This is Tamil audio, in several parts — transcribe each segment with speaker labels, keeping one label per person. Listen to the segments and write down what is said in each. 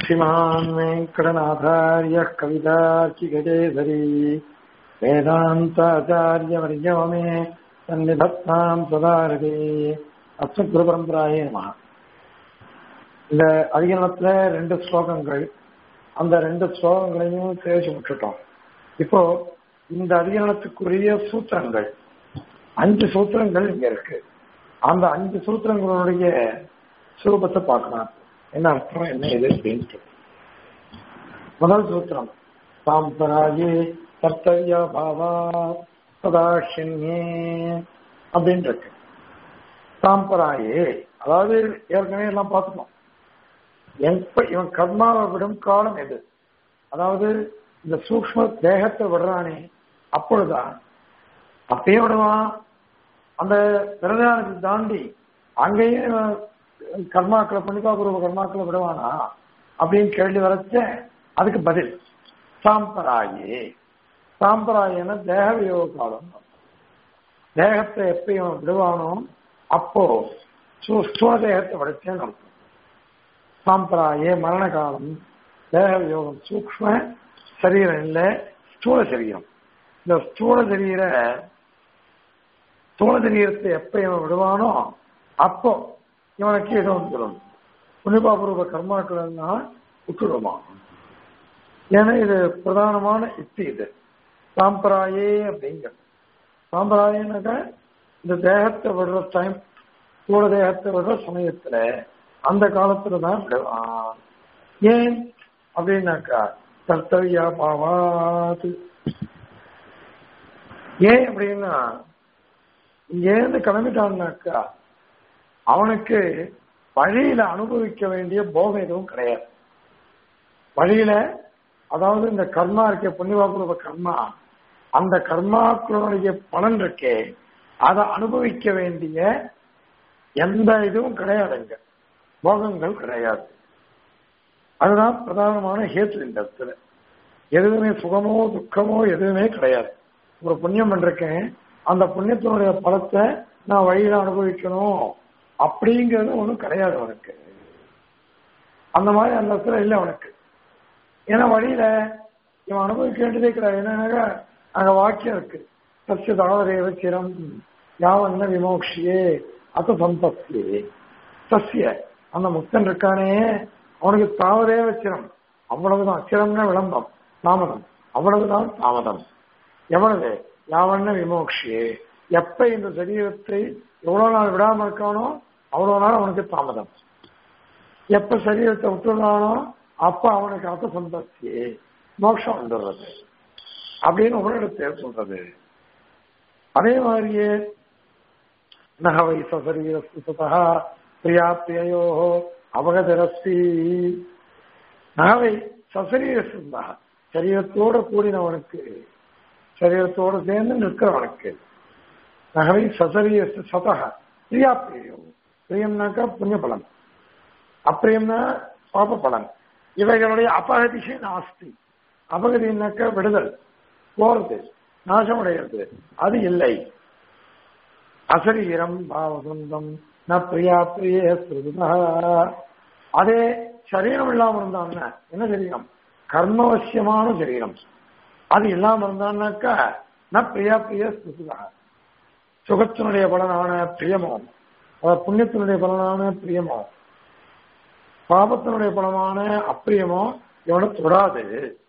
Speaker 1: श्रीमान् वेङ्कटनाथार्यः कवितार्किगजेधरी वेदान्ताचार्यवर्यो मे सन्निधत्ताम् सदारदे அஸ்மத்குரு பரம்பராயே நம இந்த அதிகரணத்துல ரெண்டு ஸ்லோகங்கள் அந்த ரெண்டு ஸ்லோகங்களையும் பேசி விட்டுட்டோம் இப்போ இந்த அதிகரணத்துக்குரிய சூத்திரங்கள் அஞ்சு சூத்திரங்கள் இங்க இருக்கு அந்த அஞ்சு சூத்திரங்களுடைய சுரூபத்தை பார்க்கலாம் என்ன அர்த்தம் என்ன இது அப்படின்ட்டு முதல் சூத்திரம் சாம்பராயே கர்த்தவிய பாவா சதாஷின்யே அப்படின்னு இருக்கு சாம்பராயே அதாவது ஏற்கனவே எல்லாம் பார்த்துக்கணும் எப்ப இவன் கர்மாவை விடும் காலம் எது அதாவது இந்த சூக்ம தேகத்தை விடுறானே அப்பொழுதுதான் அப்பயே விடுவான் அந்த பிரதானத்தை தாண்டி அங்கேயும் கர்மாக்களை புனிதாபூர்வ கர்மாக்களை விடுவானா அப்படின்னு கேள்வி வரச்ச அதுக்கு பதில் சாம்பராயே சாம்பராயன தேக வியோக காலம் தேகத்தை எப்ப இவன் விடுவானோ அப்போ ஸ்தூல தேகத்தை விடச்சேன்னு அர்த்தம் சாம்பராயே மரண காலம் தேக வியோகம் சூக்ம சரீரம் இல்லை ஸ்தூல சரீரம் இந்த ஸ்தூல சரீர ஸ்தூல சரீரத்தை எப்ப இவன் விடுவானோ அப்போ இவனுக்கு ஏதோ வந்துடும் புனிபாபூர்வ கர்மாக்கள் எல்லாம் விட்டுடுமா ஏன்னா இது பிரதானமான யுக்தி இது சாம்பராயே அப்படிங்கிறது சாம்பராயனாக்க இந்த தேகத்தை விடுற டைம் ஸ்தூல தேகத்தை விடுற சமயத்துல அந்த காலத்துல தான் விடுவான் ஏன் அப்படின்னாக்கா கர்த்தவியா பாவாது ஏன் அப்படின்னா இங்கேருந்து கிளம்பிட்டான்னாக்கா அவனுக்கு வழியில அனுபவிக்க வேண்டிய போகம் எதுவும் கிடையாது வழியில அதாவது இந்த கர்மா இருக்க புண்ணியவாக்குற கர்மா அந்த கர்மாக்களுடைய பலன் இருக்கே அதை அனுபவிக்க வேண்டிய எந்த இதுவும் கிடையாது இங்க போகங்கள் கிடையாது அதுதான் பிரதானமான ஹேத்து இந்த இடத்துல எதுவுமே சுகமோ துக்கமோ எதுவுமே கிடையாது ஒரு புண்ணியம் பண்றேன் அந்த புண்ணியத்தினுடைய பலத்தை நான் வழியில அனுபவிக்கணும் அப்படிங்கிறது ஒன்றும் கிடையாது அவனுக்கு அந்த மாதிரி அந்த இடத்துல இல்லை அவனுக்கு ஏன்னா வழியில இவன் அனுபவிக்க வேண்டியதே கிடையாது என்னன்னாக்கா அங்க வாக்கியம் இருக்கு சசிய தாவரேவ சிரம் யாவன்ன விமோக்ஷியே அத்த சம்பஸ்தியே சசிய அந்த முக்தன் இருக்கானே அவனுக்கு தாவரேவ சிரம் அவ்வளவுதான் சிரம்னா விளம்பம் தாமதம் அவ்வளவுதான் தாமதம் எவ்வளவு யாவன்ன விமோக்ஷியே எப்ப இந்த சரீரத்தை எவ்வளவு நாள் விடாம இருக்கானோ அவ்வளவு நாள் அவனுக்கு தாமதம் எப்ப சரீரத்தை விட்டுறானோ அப்ப அவனுக்கு அர்த்த சம்பத்தியே மோட்சம் வந்துடுறது அப்படின்னு உங்களிடத்தை சொல்றது அதே மாதிரியே நகவை சசரீரஸ்தா பிரியா பிரியோ அவகதரஸ்தி நகவை சசரீரஸ்தா சரீரத்தோட கூடினவனுக்கு சரீரத்தோடு சேர்ந்து நிற்கிறவனுக்கு நகவை சசரீர சதக பிரியா பிரியோ பிரியம்னாக்கா புண்ணிய பலன் அப்பிரியம்னா பாப பலன் இவைகளுடைய அபகதிஷே நாஸ்தி அபகதினாக்க விடுதல் போறது நாசமடைகிறது அது இல்லை அசரீரம் பாவசந்தம் ந பிரியா பிரிய ஸ்ருதா அதே சரீரம் இல்லாம இருந்தான்னா என்ன சரீரம் கர்மவசியமான சரீரம் அது இல்லாம இருந்தான்னாக்கா ந பிரியா பிரிய ஸ்ருதா சுகத்தினுடைய பலனான பிரியமோ புண்ணியத்தினுடைய பலனான பிரியமோ பாபத்தினுடைய பலமான அப்பிரியமோ இவனை தொடாது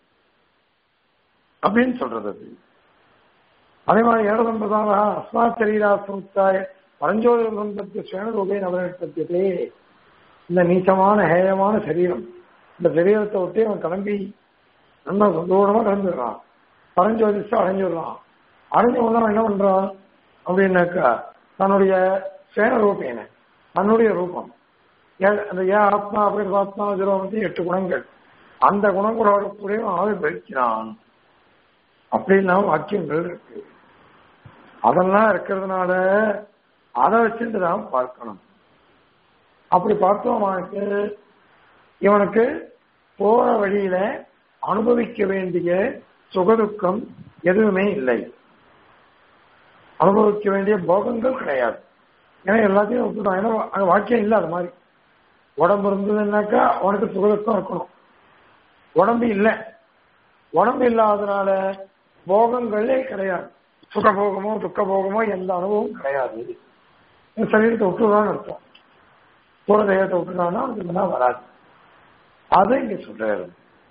Speaker 1: அப்படின்னு சொல்றது அது அதே மாதிரி ஏழதம்பதாக அஸ்மா சரீரா சமுத்தாய பரஞ்சோதி சம்பத்தி சுயனரூபே நவனிட்டத்திலே இந்த நீச்சமான ஹேயமான சரீரம் இந்த சரீரத்தை விட்டு அவன் கிளம்பி ரொம்ப தூரமா கிளம்பிடுறான் பரஞ்சோதிஷா அடைஞ்சிடுறான் அடைஞ்சவன் என்ன பண்றான் அப்படின்னாக்கா தன்னுடைய சுயனரூபேன தன்னுடைய ரூபம் அந்த ஏன் ஆத்மா அப்படின்னு ஆத்மா ஜீரோமத்தி எட்டு குணங்கள் அந்த குணங்களோட கூட ஆவி பறிக்கிறான் அப்படின்லாம் வாக்கியங்கள் இருக்கு அதெல்லாம் இருக்கிறதுனால அதை வச்சுட்டு தான் பார்க்கணும் அப்படி பார்த்தோமாக்கு இவனுக்கு போற வழியில அனுபவிக்க வேண்டிய சுகதுக்கம் எதுவுமே இல்லை அனுபவிக்க வேண்டிய போகங்கள் கிடையாது ஏன்னா எல்லாத்தையும் விட்டுட்டான் ஏன்னா அங்க வாக்கியம் இல்லை அது மாதிரி உடம்பு இருந்ததுன்னாக்கா அவனுக்கு சுகதுக்கம் இருக்கணும் உடம்பு இல்லை உடம்பு இல்லாதனால போகங்களே கிடையாது சுக போகமோ துக்க போகமோ எந்த அனுபவமும் கிடையாது இந்த சரீரத்தை விட்டுதான் அர்த்தம் புற தேகத்தை விட்டுதானா அதுக்கு வராது அதை இங்க சொல்றாரு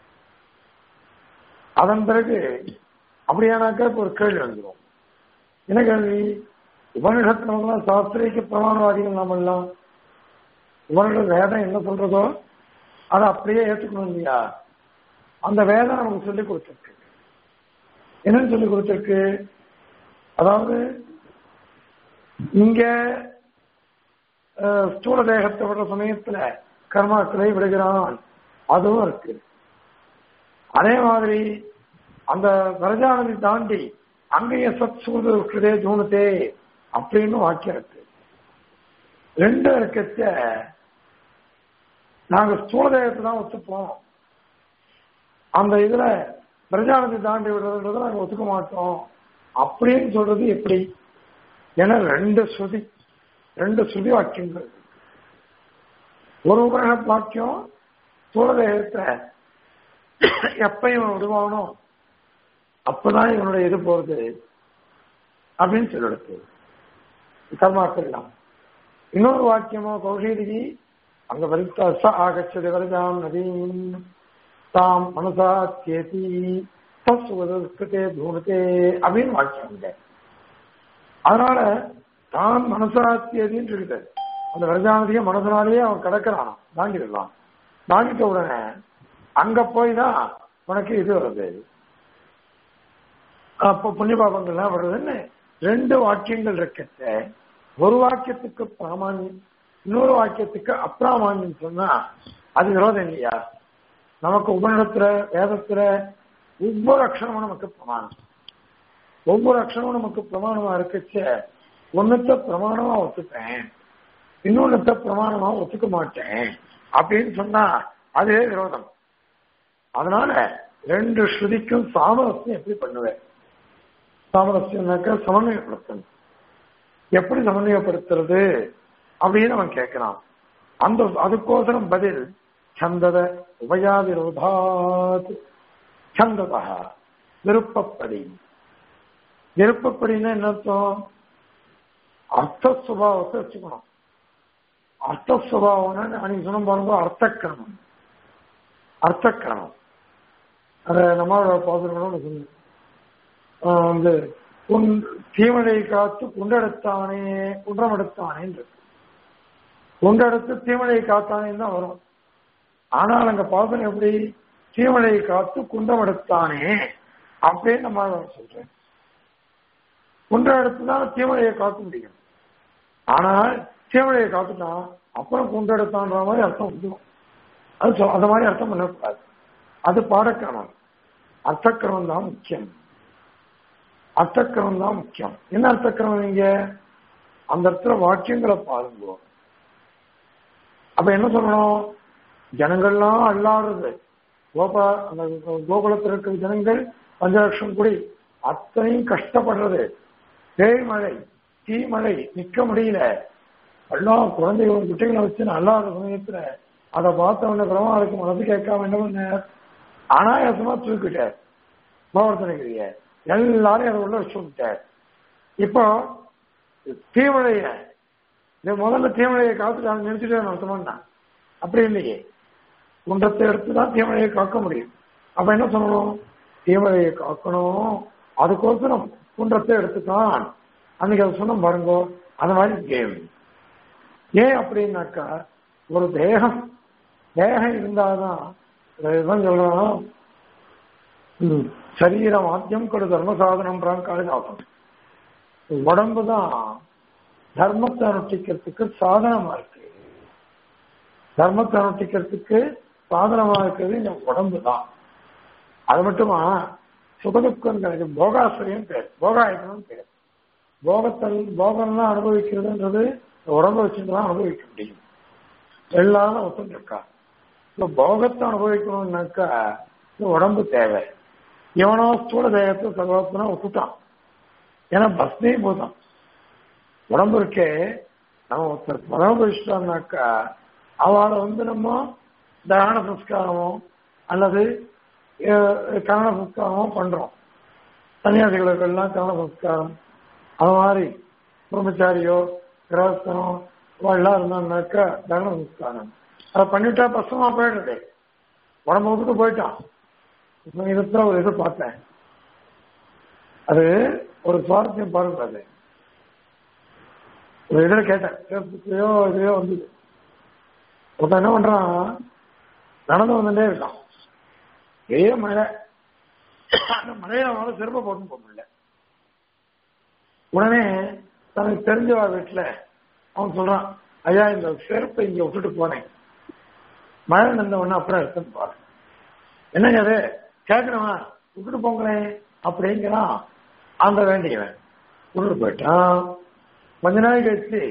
Speaker 1: அதன் பிறகு அப்படியானாக்கா இப்ப ஒரு கேள்வி எழுதுவோம் என்ன கேள்வி உபனிஷத்துலாம் சாஸ்திரிக்கு பிரமாணவாதிகள் நாம எல்லாம் உபனிஷ வேதம் என்ன சொல்றதோ அதை அப்படியே ஏற்றுக்கணும் இல்லையா அந்த வேதம் நமக்கு சொல்லி கொடுத்துருக்கு என்னன்னு சொல்லி கொடுத்துருக்கு அதாவது இங்க அஹ், ஸ்தூல தேகத்தை விடுற சமயத்துல கர்மாக்களை விடுகிறான் அதுவும் இருக்கு அதே மாதிரி அந்த வரஜானதி தாண்டி அங்கேயே சத் சூது இருக்கிறதே தூணத்தே அப்படின்னு வாக்கியம் இருக்கு ரெண்டு இருக்கச்ச நாங்க ஸ்தூல தேகத்தை தான் ஒத்துப்போம் அந்த இதுல பிரஜானதி தாண்டி விடுறதுன்றதை நாங்க ஒத்துக்க மாட்டோம் அப்படின்னு சொல்றது எப்படி ஏன்னா ரெண்டு ஸ்ருதி ரெண்டு ஸ்ருதி வாக்கியங்கள் ஒரு உபரண வாக்கியம் சூழதேகத்தை எப்ப இவன் விடுவானோ அப்பதான் இவனுடைய இது போறது அப்படின்னு சொல்லிடுது கர்மாக்கள் எல்லாம் இன்னொரு வாக்கியமோ கௌஷீதிகி அங்க வரித்த ஆகச்சது வரஜாம் நதீம் தாம் மனசா சேதி தசுவதே தூணத்தே அப்படின்னு வாக்கியம் இல்லை அதனால தான் மனசாத்தியதின்னு இருக்குது அந்த வரஜானதிய மனசனாலேயே அவன் கிடக்கிறான் தாங்கிடலாம் தாங்கிட்ட உடனே அங்க போய் தான் உனக்கு இது வருது அப்போ புண்ணிய பாபங்கள்லாம் வருதுன்னு ரெண்டு வாக்கியங்கள் இருக்கச்ச ஒரு வாக்கியத்துக்கு பிராமான்யம் இன்னொரு வாக்கியத்துக்கு அப்பிராமான்யம் சொன்னா அது விரோதம் இல்லையா நமக்கு உபநிடத்துல வேதத்துல ஒவ்வொரு அக்ஷரமும் நமக்கு பிரமாணம் ஒவ்வொரு அக்ஷரமும் நமக்கு பிரமாணமா இருக்கச்ச ஒன்னத்த பிரமாணமா ஒத்துப்பேன் இன்னொன்னத்த பிரமாணமா ஒத்துக்க மாட்டேன் அப்படின்னு சொன்னா அதே விரோதம் அதனால ரெண்டு ஸ்ருதிக்கும் சாமரஸ்யம் எப்படி பண்ணுவேன் சாமரஸ்யம்னாக்க சமன்வயப்படுத்தணும் எப்படி சமன்வயப்படுத்துறது அப்படின்னு அவன் கேட்கிறான் அந்த அதுக்கோசரம் பதில் சந்தத உபயாவிரோதாத் சந்ததா விருப்பப்படி விருப்பப்படின்னா என்ன அர்த்தம் அர்த்த சுபாவத்தை வச்சுக்கணும் அர்த்த சுபாவம்னா அன்னைக்கு சொன்ன பாருங்க அர்த்தக்கிரமம் அர்த்தக்கிரமம் அதை நம்மளோட பாசுரங்களோட சொல்லு ஆஹ் வந்து குன் தீமழை காத்து குண்டெடுத்தானே குன்றம் எடுத்தானேன்னு இருக்கு குண்டெடுத்து தீமழை காத்தானேன்னு தான் வரும் ஆனால் அங்க பாசுரம் எப்படி தீமழை காத்து குண்டம் எடுத்தானே அப்படின்னு நம்ம சொல்றேன் குன்றம் எடுத்து தான் தீமழையை காக்க முடியும் ஆனால் தீமழையை காத்துட்டான் அப்புறம் குண்டெடுத்தான்ற மாதிரி அர்த்தம் வந்துடும் அது சொ- அந்த மாதிரி அர்த்தம் பண்ணக்கூடாது அது பாடக்கிரமம் அர்த்தக்கிரமம் தான் முக்கியம் அர்த்தக்கிரமம் தான் முக்கியம் என்ன அர்த்தக்கிரமம் நீங்க அந்த இடத்துல வாக்கியங்களை பாருங்க அப்ப என்ன சொல்லணும் ஜனங்கள்லாம் அல்லாடுறது கோபா அந்த கோகுலத்தில் இருக்கிற ஜனங்கள் பஞ்சலட்சம் குடி அத்தனையும் கஷ்டப்படுறது பேய்மழை தீமழை நிக்க முடியல எல்லாம் குழந்தைகளும் குட்டிகளை வச்சு அல்லாத சமயத்துல அதை பார்த்த உடனே பிரமாவுக்கு மனசு கேட்காம என்ன பண்ண அனாயாசமா தூக்கிட்டார் பகவர்த்தனைக்கிறிய எல்லாரையும் அதை உள்ள வச்சு விட்டார் இப்போ தீமழைய இந்த முதல்ல தீமழையை காத்துட்டு நினைச்சுட்டு அர்த்தமானா அப்படி இல்லையே குன்றத்தை எடுத்து தான் தீமழையை காக்க முடியும் அப்ப என்ன சொல்லணும் தீமழையை காக்கணும் அதுக்கோசரம் குன்றத்தை எடுத்துதான் அன்னைக்கு அதை சொன்ன பாருங்க அந்த மாதிரி கேம் ஏன் அப்படின்னாக்கா ஒரு தேகம் தேகம் இருந்தாதான் இதான் சொல்றான் ம், சரீரம் ஆத்தியம் கொடு தர்ம சாதனம்ன்றான் காளிதாசன் உடம்பு தான் தர்மத்தை அனுஷ்டிக்கிறதுக்கு சாதனமா இருக்கு தர்மத்தை அனுஷ்டிக்கிறதுக்கு சாதனமா இருக்கிறது இந்த உடம்பு தான் அது மட்டுமா சுகதுக்கம் கிடையாது போகாசிரியம் பேர் போகாயத்தனம் பேர் போகத்தல் போகம்லாம் அனுபவிக்கிறதுன்றது இந்த உடம்ப வச்சுட்டு தான் அனுபவிக்க முடியும் எல்லாரும் ஒத்துட்டு இருக்கா இந்த போகத்தை அனுபவிக்கணும்னாக்கா இந்த உடம்பு தேவை எவனோ ஸ்தூல தேகத்தை சர்வத்தனா விட்டுட்டான் ஏன்னா பஸ்மே போதான் உடம்பு இருக்கே நம்ம ஒருத்தர் பரமபரிச்சிட்டோம்னாக்கா அவளை வந்து நம்ம தகன சம்ஸ்காரமோ அல்லது கரண சம்ஸ்காரமும் பண்றோம் சன்னியாசிகளுக்கு எல்லாம் கரண சம்ஸ்காரம் அது மாதிரி பிரம்மச்சாரியோ கிரகஸ்தனோ எல்லாம் இருந்தாங்கனாக்கா கரண சம்ஸ்காரம் அதை பண்ணிட்டா பசமா போயிடுறது உடம்பு விட்டுட்டு போயிட்டான் இப்ப இதுல ஒரு இது பார்த்தேன் அது ஒரு சுவாரஸ்யம் பாருங்க அது ஒரு இதில் கேட்டேன் ஃபேஸ்புக்லயோ இதுலயோ வந்தது ஒருத்தன் என்ன பண்றான் நடந்து வந்துட்டே இருக்கான் ஏ மழை அந்த மழையில அவனால செருப்பை போட்டு போக முடியல உடனே தனக்கு தெரிஞ்சவா வீட்டுல அவன் சொல்றான் ஐயா இந்த செருப்பை இங்க விட்டுட்டு போனேன் மழை நின்ற உடனே அப்புறம் எடுத்துன்னு போறேன் என்னங்க அது கேட்கணுமா விட்டுட்டு போங்களேன் அப்படிங்கிறான் அந்த வேண்டியவன் விட்டுட்டு போயிட்டான் கொஞ்ச நாள் கழிச்சு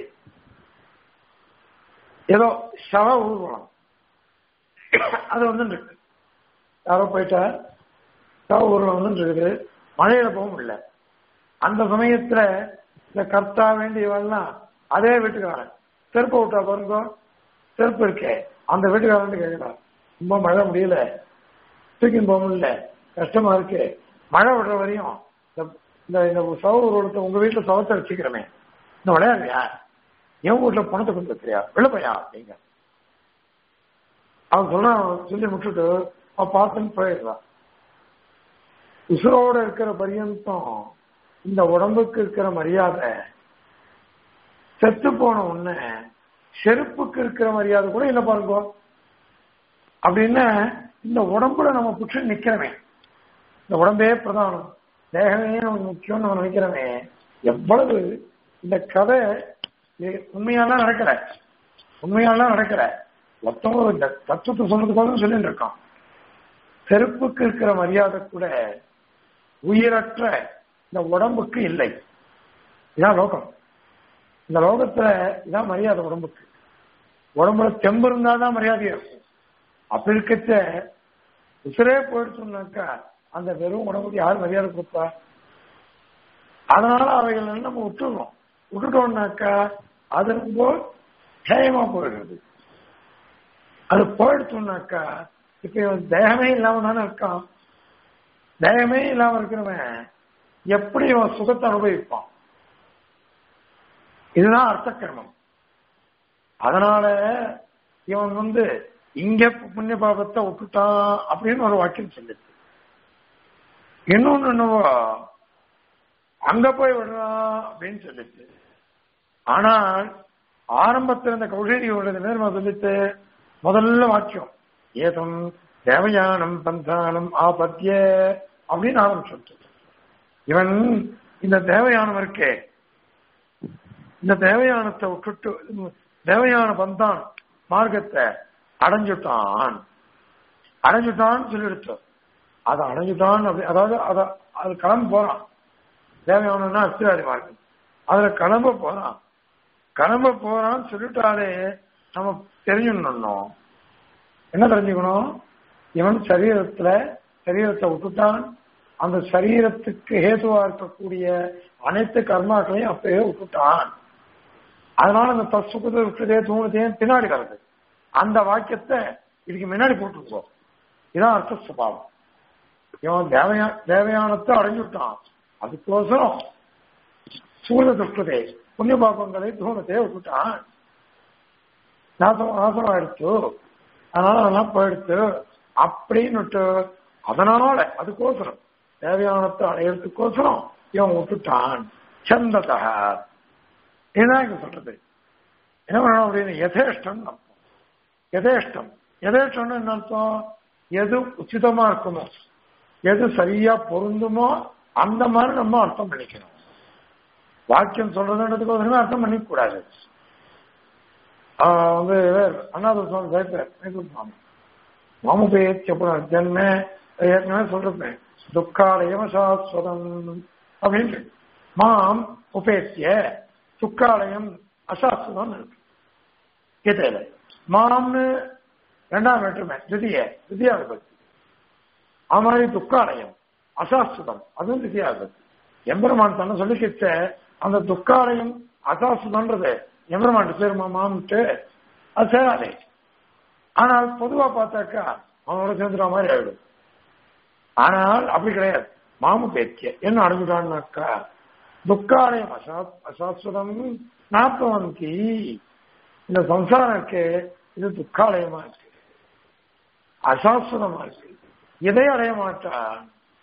Speaker 1: ஏதோ சவ ஊர்வலம் அது வந்து இருக்கு யாரோ போயிட்டா சவ ஊர்வலம் வந்து இருக்குது மழையில போக முடியல அந்த சமயத்துல இந்த கர்த்தா வேண்டியவெல்லாம் அதே வீட்டுக்காரன் செருப்பு விட்டா பாருங்க செருப்பு இருக்கே அந்த வீட்டுக்காரன் வந்து கேட்கிறான் ரொம்ப மழை முடியல தூக்கின்னு போக முடியல கஷ்டமா இருக்கு மழை விடுற வரையும் இந்த இந்த சவ ஊர்வலத்தை உங்க வீட்டுல சவத்தை வச்சுக்கிறமே இந்த விளையாடுறியா என் வீட்டுல பணத்தை கொண்டு வைக்கிறியா வெளிப்பையா அப்படிங்க அவன் சொல்றான் சொல்லி முட்டுட்டு அவன் பார்த்துன்னு போயிடுறான் உசுரோட இருக்கிற பரியந்தம் இந்த உடம்புக்கு இருக்கிற மரியாதை செத்து போன உடனே செருப்புக்கு இருக்கிற மரியாதை கூட இல்லை பாருங்க அப்படின்னா இந்த உடம்புல நம்ம புற்று நிக்கிறமே இந்த உடம்பே பிரதானம் தேகமே நமக்கு முக்கியம்னு நம்ம நினைக்கிறோமே எவ்வளவு இந்த கதை உண்மையாலாம் நடக்கல உண்மையாலாம் நடக்கல மொத்தம் இந்த தத்துவத்தை சொல்றதுக்காக சொல்லிட்டு இருக்கான் செருப்புக்கு இருக்கிற மரியாதை கூட உயிரற்ற இந்த உடம்புக்கு இல்லை இதான் லோகம் இந்த லோகத்துல இதான் மரியாதை உடம்புக்கு உடம்புல தெம்பு இருந்தாதான் மரியாதையா இருக்கும் அப்படி இருக்கச்ச உசுரே போயிடுச்சோம்னாக்கா அந்த வெறும் உடம்புக்கு யார் மரியாதை கொடுப்பா அதனால அவைகள் நம்ம விட்டுறோம் விட்டுட்டோம்னாக்கா அது ரொம்ப ஜெயமா போயிடுறது அது போயிடுச்சோம்னாக்கா இப்ப இவன் தேகமே இல்லாம தானே இருக்கான் தேகமே இல்லாம இருக்கிறவன் எப்படி இவன் சுகத்தை அனுபவிப்பான் இதுதான் அர்த்த கிரமம் அதனால இவன் வந்து இங்க புண்ணிய பாபத்தை விட்டுட்டான் அப்படின்னு ஒரு வாக்கியம் சொல்லிச்சு இன்னொன்னு என்னவோ அங்க போய் விடுறான் அப்படின்னு சொல்லிச்சு ஆனால் ஆரம்பத்தில் இந்த கௌஷேரியோட நேர்மா சொல்லிட்டு முதல்ல வாக்கியம் ஏதம் தேவயானம் பந்தானம் ஆபத்திய அப்படின்னு ஆரம்பிச்சு இவன் இந்த தேவயானம் இருக்கே இந்த தேவயானத்தை விட்டுட்டு தேவயான பந்தான் மார்க்கத்தை அடைஞ்சுட்டான் அடைஞ்சுட்டான்னு சொல்லிடுச்சு அதை அடைஞ்சுட்டான் அப்படி அதாவது அத அது கிளம்பு போறான் தேவயானம்னா அஸ்திராதி மார்க்கம் அதுல கிளம்ப போறான் கிளம்ப போறான்னு சொல்லிட்டாலே நம்ம தெரிஞ்சுக்கணும் என்ன தெரிஞ்சுக்கணும் இவன் சரீரத்துல சரீரத்தை விட்டுட்டான் அந்த சரீரத்துக்கு ஹேதுவா இருக்கக்கூடிய அனைத்து கர்மாக்களையும் அப்பயே விட்டுட்டான் அதனால அந்த தசுக்கத்தை விட்டுதே தூணுதே பின்னாடி வருது அந்த வாக்கியத்தை இதுக்கு முன்னாடி போட்டுருக்கோம் இதான் அர்த்த சுபாவம் இவன் தேவையா தேவையானத்தை அடைஞ்சுட்டான் அதுக்கோசரம் சூழ துஷ்டதே புண்ணிய பாபங்களை தூணத்தை விட்டுட்டான் நாசம் நாசம் ஆயிடுச்சு அதனால அதெல்லாம் போயிடுச்சு அப்படின்னுட்டு அதனால அதுக்கோசரம் தேவையானத்தை அடையிறதுக்கோசரம் இவன் விட்டுட்டான் சந்ததா இதுதான் இங்க சொல்றது என்ன பண்ணணும் அப்படின்னு யதேஷ்டம் அர்த்தம் யதேஷ்டம் யதேஷ்டம்னு என்ன அர்த்தம் எது உச்சிதமா இருக்குமோ எது சரியா பொருந்துமோ அந்த மாதிரி நம்ம அர்த்தம் பண்ணிக்கணும் வாக்கியம் சொல்றதுன்றதுக்கு அர்த்தம் பண்ணிக்க கூடாது வந்து அண்ணாத சுவாமி சேர்த்தார் சுவாமி மாமுபேத்திய ஜென்ம ஏற்கனவே சொல்றேன் துக்காலயம் சாஸ்வதம் அப்படின்னு மாம் உபேத்திய துக்காலயம் அசாஸ்வதம் இருக்கு கீதையில மாம்னு ரெண்டாம் வேற்றுமை திதிய திதியா விபத்து அது மாதிரி துக்காலயம் அசாஸ்வதம் அதுவும் திதியா விபத்து எம்பெருமான் தன்னை சொல்லிக்கிட்ட அந்த துக்காலயம் அசாஸ்வதம்ன்றது எம்பெருமான் சேருமா மாம்ட்டு அது சேராதே ஆனால் பொதுவா பார்த்தாக்கா அவனோட சேர்ந்துற மாதிரி ஆயிடும் ஆனால் அப்படி கிடையாது மாமு பேத்திய என்ன அடைஞ்சுட்டான்னாக்கா துக்காலயம் அசா அசாஸ்வதம் நாப்பவந்தி இந்த சம்சாரம் இருக்கு இது துக்காலயமா இருக்கு அசாஸ்வதமா இருக்கு எதை அடைய மாட்டான்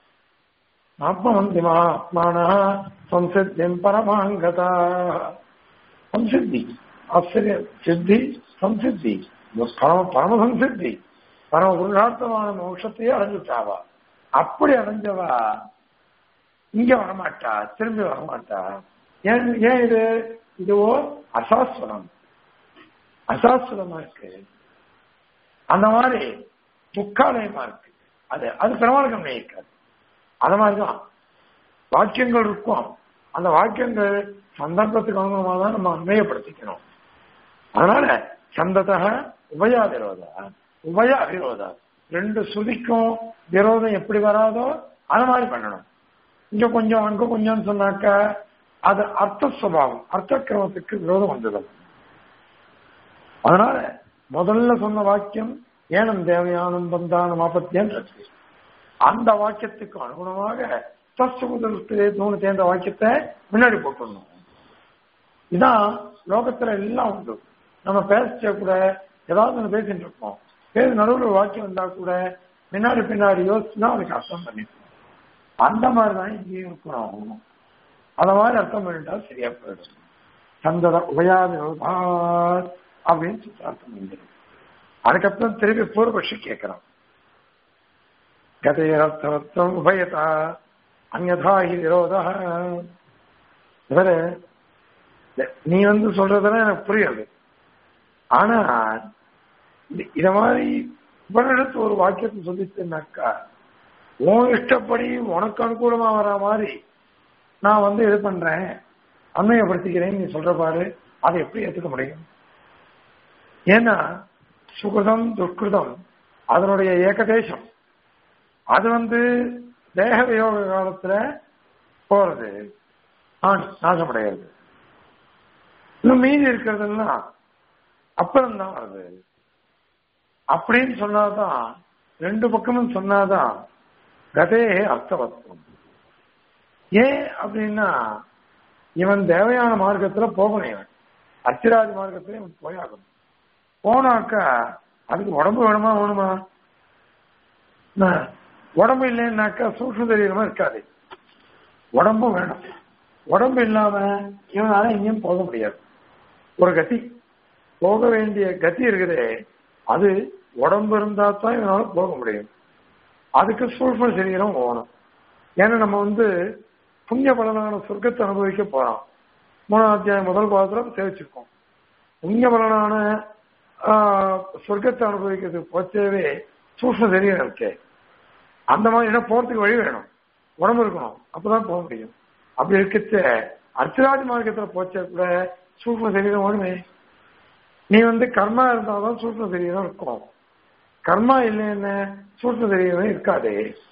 Speaker 1: ஆத்மவந்தி ஆத்மான சம்சித்தியம் பரமாங்கதா சம்சித்தி ஆச்சரிய சித்தி சம்சித்தி பரம பரம சம்சித்தி பரம புருஷார்த்தமான மோட்சத்தையே அடைஞ்சுட்டாவா அப்படி அடைஞ்சவா இங்க வரமாட்டா திரும்பி வரமாட்டா ஏன் ஏன் இது இதுவோ அசாஸ்வரம் அசாஸ்வரமா இருக்கு அந்த மாதிரி துக்காலயமா இருக்கு அது அது பெருமாளுக்கு நினைக்காது அந்த மாதிரிதான் வாக்கியங்கள் இருக்கும் அந்த வாக்கியங்கள் சந்தர்ப்பத்துக்கு அனுகுணமாக தான் நம்ம அன்மையப்படுத்திக்கணும் அதனால சந்ததக உபய விரோதா உபய அவிரோதா ரெண்டு சுதிக்கும் விரோதம் எப்படி வராதோ அது மாதிரி பண்ணணும் இங்க கொஞ்சம் அங்க கொஞ்சம் சொன்னாக்க அது அர்த்த சுபாவம் அர்த்த கிரமத்துக்கு விரோதம் வந்துடும் அதனால முதல்ல சொன்ன வாக்கியம் ஏனம் தேவையானம் பந்தானம் ஆபத்தியம் இருக்கு அந்த வாக்கியத்துக்கு அனுகுணமாக தஸ்துதே நூறு சேர்ந்த வாக்கியத்தை முன்னாடி போட்டுடணும் இதான் லோகத்துல எல்லாம் உண்டு நம்ம பேச கூட ஏதாவது ஒன்று பேசிட்டு இருக்கோம் பேச நடுவில் வாக்கியம் வந்தா கூட முன்னாடி பின்னாடி யோசிச்சு தான் அதுக்கு அர்த்தம் பண்ணிருக்கோம் அந்த மாதிரி தான் இங்கேயும் இருக்கணும் அந்த மாதிரி அர்த்தம் பண்ணிட்டா சரியா போயிடும் சந்தத உபயாதிரோதா அப்படின்னு சொல்லி அர்த்தம் பண்ணிடும் அதுக்கப்புறம் திருப்பி பூர்வபட்சி கேட்கிறான் கதையர்த்தவர்த்தம் உபயதா அந்நதா ஹி விரோதா இவரு நீ வந்து சொல்றதெல்லாம் எனக்கு புரியாது ஆனா இத மாதிரி இவனிடத்து ஒரு வாக்கியத்தை சொல்லிச்சுனாக்கா உன் இஷ்டப்படி உனக்கு அனுகூலமா வர மாதிரி நான் வந்து இது பண்றேன் அண்மையப்படுத்திக்கிறேன் நீ சொல்ற பாரு அதை எப்படி ஏத்துக்க முடியும் ஏன்னா சுகிருதம் துஷ்கிருதம் அதனுடைய ஏகதேசம் அது வந்து தேக வியோக காலத்துல போறது நாசமடைகிறது இன்னும் மீதி இருக்கிறதெல்லாம் அப்புறம் தான் வருது அப்படின்னு சொன்னாதான் ரெண்டு பக்கமும் சொன்னாதான் கதே அர்த்தவத்துவம் ஏன் அப்படின்னா இவன் தேவையான மார்க்கத்துல போகணும் இவன் அச்சிராஜ் மார்க்கத்துல இவன் போயாகணும் போனாக்கா அதுக்கு உடம்பு வேணுமா வேணுமா உடம்பு இல்லைன்னாக்கா சூக்ஷ சரீரமா இருக்காது உடம்பும் வேணும் உடம்பு இல்லாம இவனால எங்கேயும் போக முடியாது ஒரு கதி போக வேண்டிய கதி இருக்குதே அது உடம்பு இருந்தா தான் இவனால போக முடியும் அதுக்கு சூழ்ம சரீரம் போகணும் ஏன்னா நம்ம வந்து புண்ணிய பலனான சொர்க்கத்தை அனுபவிக்க போறோம் மூணாம் அத்தியாயம் முதல் பாதத்துல சேவிச்சிருக்கோம் புண்ணிய பலனான சொர்க்கத்தை அனுபவிக்கிறதுக்கு போச்சவே சூக்ம சரீரம் இருக்கே அந்த மாதிரி என்ன போறதுக்கு வழி வேணும் உடம்பு இருக்கணும் அப்பதான் போக முடியும் அப்படி இருக்கச்ச அர்ச்சராஜ் மார்க்கத்துல போச்ச கூட சூக்ம சரீரம் வேணுமே நீ வந்து கர்மா இருந்தாதான் சூக்ம சரீரம் இருக்கும் கர்மா இல்லைன்னு சூக்ம சரீரம் இருக்காதே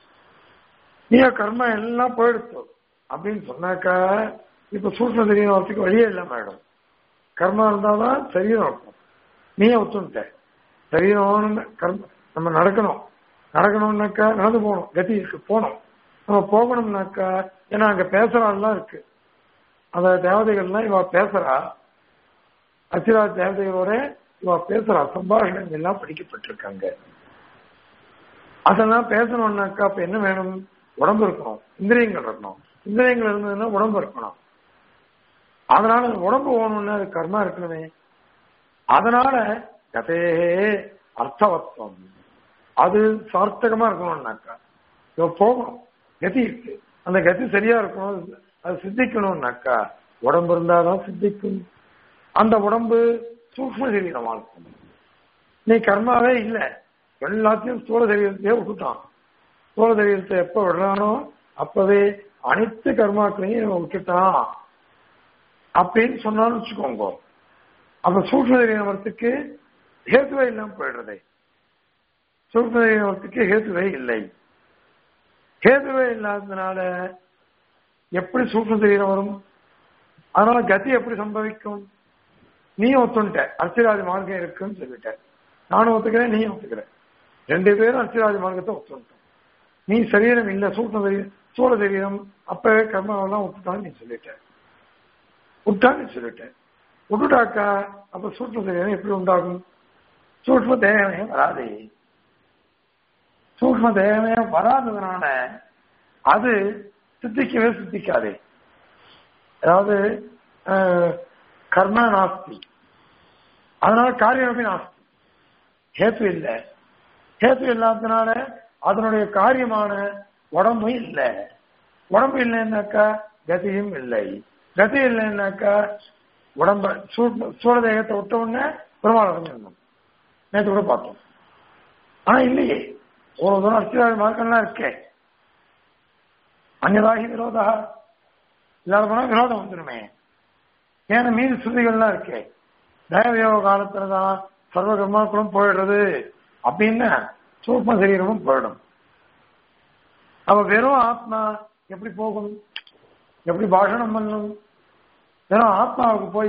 Speaker 1: நீ கர்மா எல்லாம் போயிடுச்சு அப்படின்னு சொன்னாக்கா இப்ப சூக்ம சரீரம் வரத்துக்கு வழியே இல்லாம ஆயிடும் கர்மா இருந்தாதான் சரீரம் இருக்கும் நீயே ஒத்துட்ட சரீரம் கர்ம நம்ம நடக்கணும் நடக்கணும்னாக்கா நடந்து போகணும் கதி இருக்கு போகணும் நம்ம போகணும்னாக்கா ஏன்னா அங்க பேசுறாள்லாம் இருக்கு அந்த தேவதைகள்லாம் இவ பேசுறா அச்சிரா தேவதைகளோட இவ பேசுறா சம்பாஷணங்கள் எல்லாம் படிக்கப்பட்டிருக்காங்க அதெல்லாம் பேசணும்னாக்கா அப்ப என்ன வேணும் உடம்பு இருக்கணும் இந்திரியங்கள் இருக்கணும் இந்திரியங்கள் இருந்ததுன்னா உடம்பு இருக்கணும் அதனால உடம்பு போகணும்னா அது கர்மா இருக்கணுமே அதனால கதே அர்த்தவத்துவம் அது சார்த்தகமா இருக்கணும்னாக்கா இவ போகணும் கதி இருக்கு அந்த கதி சரியா இருக்கணும் அது சித்திக்கணும்னாக்கா உடம்பு இருந்தாதான் சித்திக்கும் அந்த உடம்பு சூக்ம சரீரமா இருக்கும் நீ கர்மாவே இல்லை எல்லாத்தையும் ஸ்தூல சரீரத்தையே விட்டுட்டான் ஸ்தூல சரீரத்தை எப்ப விடுறானோ அப்பவே அனைத்து கர்மாக்களையும் இவன் விட்டுட்டான் அப்படின்னு சொன்னான்னு வச்சுக்கோங்க அப்ப சூக்ம சரீரம் வரத்துக்கு ஹேத்துவே இல்லாம போயிடுறதே சூக்ம சரீரம் வரத்துக்கு ஹேத்துவே இல்லை ஹேதுவே இல்லாததுனால எப்படி சூக்ம சரீரம் வரும் அதனால கதி எப்படி சம்பவிக்கும் நீ ஒத்துண்ட அர்ச்சிராஜ மார்க்கம் இருக்குன்னு சொல்லிட்ட நானும் ஒத்துக்கிறேன் நீயும் ஒத்துக்கிறேன் ரெண்டு பேரும் அர்ச்சிராஜ மார்க்கத்தை ஒத்துட்டோம் நீ சரீரம் இல்லை சூட்ச சரீரம் சூழ சரீரம் அப்பவே கர்மாவெல்லாம் விட்டுட்டான்னு நீ சொல்லிட்ட விட்டான்னு நீ சொல்லிட்ட விட்டுட்டாக்கா அப்ப சூட்ச சரீரம் எப்படி உண்டாகும் சூட்சம தேகமே வராது சூக்ம தேகமே வராததுனால அது சித்திக்கவே சித்திக்காது அதாவது அஹ், கர்ம நாஸ்தி அதனால காரியமே நாஸ்தி ஹேத்து இல்லை ஹேத்து இல்லாததுனால அதனுடைய காரியமான உடம்பு இல்லை உடம்பு இல்லைன்னாக்கா கதியும் இல்லை கதி இல்லைன்னாக்கா உடம்ப சூ- சூழ தேகத்தை விட்ட உடனே பெருமாள் அடைஞ்சிடணும் நேற்று கூட பார்த்தோம் ஆனா இல்லையே ஒரு தூரம் அர்ச்சிராஜ் மார்க்கம்லாம் இருக்கே அந்நதாகி விரோதா இல்லாத போனா விரோதம் வந்துடுமே ஏன்னா மீதி ஸ்ருதிகள்லாம் இருக்கே தயவயோக காலத்துலதான் சர்வ கர்மாக்களும் போயிடுறது அப்படின்னு சூக்ம சரீரமும் போயிடும் அப்ப வெறும் ஆத்மா எப்படி போகும் எப்படி பாஷணம் பண்ணும் வெறும் ஆத்மாவுக்கு போய்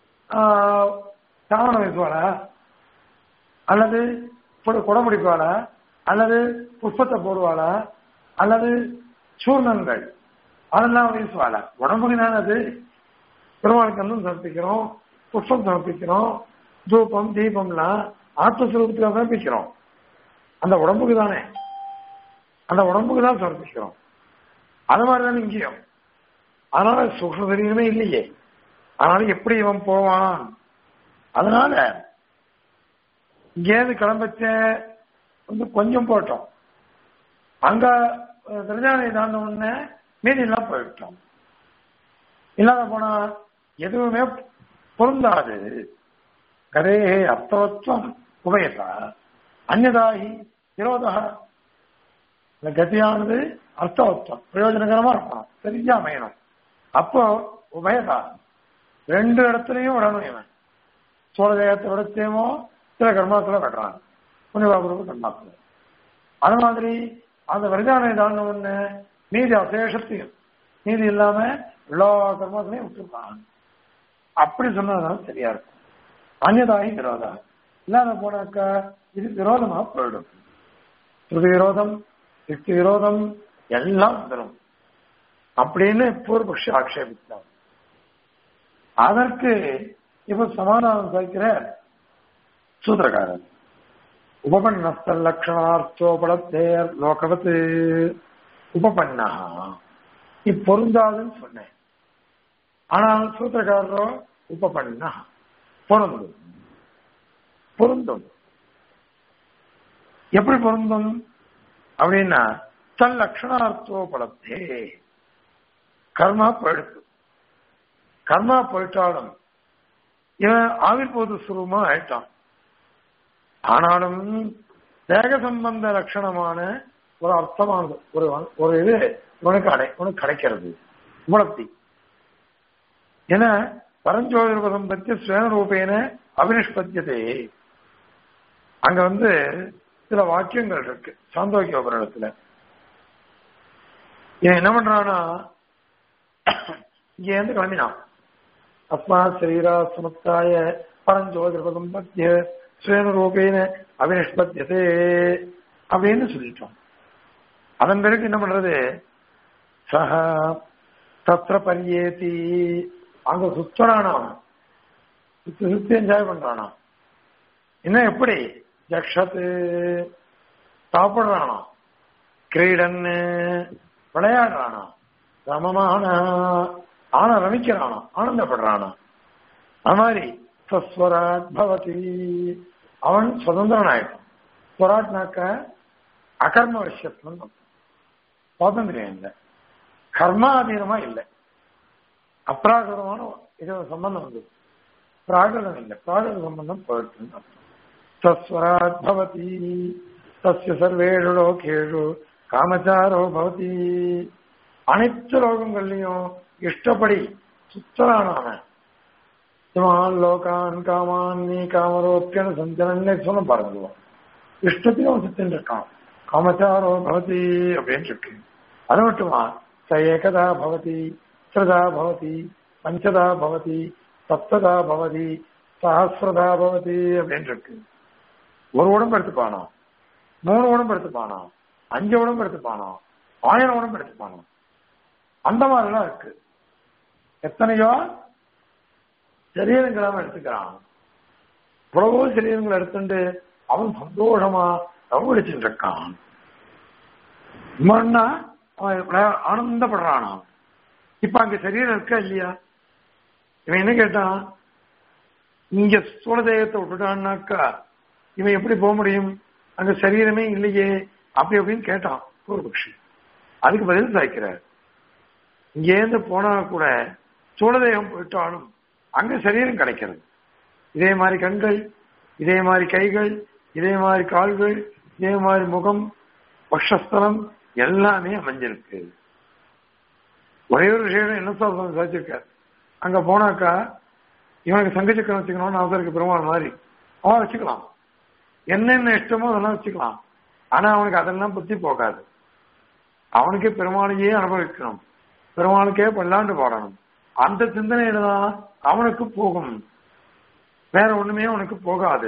Speaker 1: சாமணம் வைப்பாளா அல்லது கொடை- கொடை பிடிப்பாளா அல்லது புஷ்பத்தை போடுவாளா அல்லது சூர்ணங்கள் அதெல்லாம் வீசுவாளா உடம்புக்கு தான் அது பெருமாளுக்கு வந்து சமர்ப்பிக்கிறோம் புஷ்பம் சமர்ப்பிக்கிறோம் தூபம் தீபம்லாம் ஆத்மஸ்வரூபத்தில் சமர்ப்பிக்கிறோம் அந்த உடம்புக்கு தானே அந்த உடம்புக்கு தான் சமர்ப்பிக்கிறோம் அது மாதிரி தானே இங்கேயும் அதனால சூக்ஷ்ம சரீரமே இல்லையே அதனால எப்படி இவன் போவான் அதனால இங்கேருந்து கிளம்பச்ச வந்து கொஞ்சம் போட்டோம் அங்க திருஞானை தாண்ட உடனே மீதி எல்லாம் போயிட்டோம் இல்லாத போனா எதுவுமே பொருந்தாது கரே அர்த்தவத்துவம் உபயதா அந்நதாகி விரோதா இந்த கதியானது அர்த்தவத்துவம் பிரயோஜனகரமா இருக்கணும் சரியா அமையணும் அப்போ உபயதா ரெண்டு இடத்துலயும் விடணும் இவன் சோழதேகத்தை விடத்தையுமோ சில கர்மாக்களை விடுறான் புண்ணியபாபுரவு கர்மாக்கள் அது மாதிரி அந்த விரஜானை தாண்ட ஒண்ணு மீதி அசேஷத்தையும் மீதி இல்லாம எல்லா கர்மாக்களையும் விட்டுருக்கான் அப்படி சொன்னதுனால சரியா இருக்கும் அந்நதாகி விரோதா இல்லாத போனாக்கா இது விரோதமா போயிடும் ஸ்ருதி விரோதம் யுக்தி விரோதம் எல்லாம் வந்துடும் அப்படின்னு பூர்வபக்ஷி ஆக்ஷேபித்தார் அதற்கு இப்ப சமாதானம் சாய்க்கிற சூத்திரக்காரர் உபபன்னஸ்த லட்சணார்த்தோபடத்தேர் லோகவத்து உபபன்னா இப்பொருந்தாதுன்னு சொன்னேன் ஆனால் சூத்திரக்காரரோ உபபன்னா பொருந்தும் பொருந்தும் எப்படி பொருந்தும் அப்படின்னா தன் லட்சணார்த்தோபடத்தே கர்மா போயிடுது கர்மா போயிட்டாலும் இவன் ஆவிர்போத சுரூபமா ஆயிட்டான் ஆனாலும் தேக சம்பந்த லட்சணமான ஒரு அர்த்தமானது ஒரு ஒரு இது உனக்கு அடை உனக்கு கிடைக்கிறது உணர்த்தி ஏன்னா பரஞ்சோதிரபதம் பற்றி சுயரூபேன அபினிஷ்பத்தியதே அங்க வந்து சில வாக்கியங்கள் இருக்கு சாந்தோக்கிய உபரணத்துல இவன் என்ன பண்றானா இங்க இருந்து கிளம்பினான் அஸ்மா சரீரா சமுத்தாய பரஞ்சோதிரபதம் பத்திய சுயரூபேன அபினிஷ்பத்தியதே அப்படின்னு சொல்லிட்டோம் அதன் பிறகு என்ன பண்றது சஹ தத்திர பரியேதி அங்க சுத்தரானா சுத்தி சுத்தி என்ஜாய் பண்றானா என்ன எப்படி ஜக்ஷத்து சாப்பிடுறானா கிரீடன்னு விளையாடுறானா ரமமான ஆன ரமிக்கிறானா ஆனந்தப்படுறானா அது மாதிரி சஸ்வராட் பவதி அவன் சுதந்திரன் ஆயிட்டான் ஸ்வராட்னாக்க அகர்ம விஷயத்துல சுவாதந்திரம் இல்லை கர்மாதீனமா இல்லை அப்ராகிருதமான இது சம்பந்தம் வந்து பிராகிருதம் இல்லை பிராகிருத சம்பந்தம் போயிட்டு சஸ்வராட் பவதி தஸ்ய சர்வேஷு லோகேஷு காமச்சாரோ பவதி அனைத்து லோகங்கள்லயும் இஷ்டப்படி சுத்தரானவன் இமான் லோகான் காமான் நீ காமரோப்பியன சஞ்சனன்னு சொல்ல பாருங்க இஷ்டத்தையும் அவன் சுத்தின்னு இருக்கான் காமச்சாரோ பவதி அப்படின்னு இருக்கு அது மட்டுமா ச ஏகதா பவதி ஸ்ரதா பவதி பஞ்சதா பவதி சப்ததா பவதி சஹசிரதா பவதி அப்படின்னு இருக்கு ஒரு உடம்பு எடுத்துப்பானா மூணு உடம்பு எடுத்துப்பானா அஞ்சு உடம்பு எடுத்துப்பானோ ஆயிரம் உடம்பு எடுத்துப்பானோ அந்த மாதிரிலாம் இருக்கு எத்தனையோ சரீரங்களாம எடுத்துக்கிறான் இவ்வளவோ சரீரங்களை எடுத்துட்டு அவன் சந்தோஷமா கவனிச்சுட்டு இருக்கான் இவன்னா அவன் ஆனந்தப்படுறானா இப்ப அங்க சரீரம் இருக்கா இல்லையா இவன் என்ன கேட்டான் இங்க சூழதேயத்தை விட்டுட்டான்னாக்கா இவன் எப்படி போக முடியும் அங்க சரீரமே இல்லையே அப்படி அப்படின்னு கேட்டான் பூர்வபக்ஷி அதுக்கு பதில் சாய்க்கிறார் இங்கேருந்து போனா கூட சூழதேகம் போயிட்டாலும் அங்க சரீரம் கிடைக்கிறது இதே மாதிரி கண்கள் இதே மாதிரி கைகள் இதே மாதிரி கால்கள் இதே மாதிரி முகம் பக்ஷஸ்தலம் எல்லாமே அமைஞ்சிருக்கு ஒரே ஒரு விஷயம் என்ன சொல்றது சாதிச்சிருக்கார் அங்க போனாக்கா இவனுக்கு சங்க சக்கரம் வச்சுக்கணும்னு அவசருக்கு பெருமாள் மாதிரி அவன் வச்சுக்கலாம் என்னென்ன இஷ்டமோ அதெல்லாம் வச்சுக்கலாம் ஆனா அவனுக்கு அதெல்லாம் புத்தி போகாது அவனுக்கே பெருமாளையே அனுபவிக்கணும் பெருமாளுக்கே பல்லாண்டு பாடணும் அந்த சிந்தனையில தான் அவனுக்கு போகும் வேற ஒண்ணுமே அவனுக்கு போகாது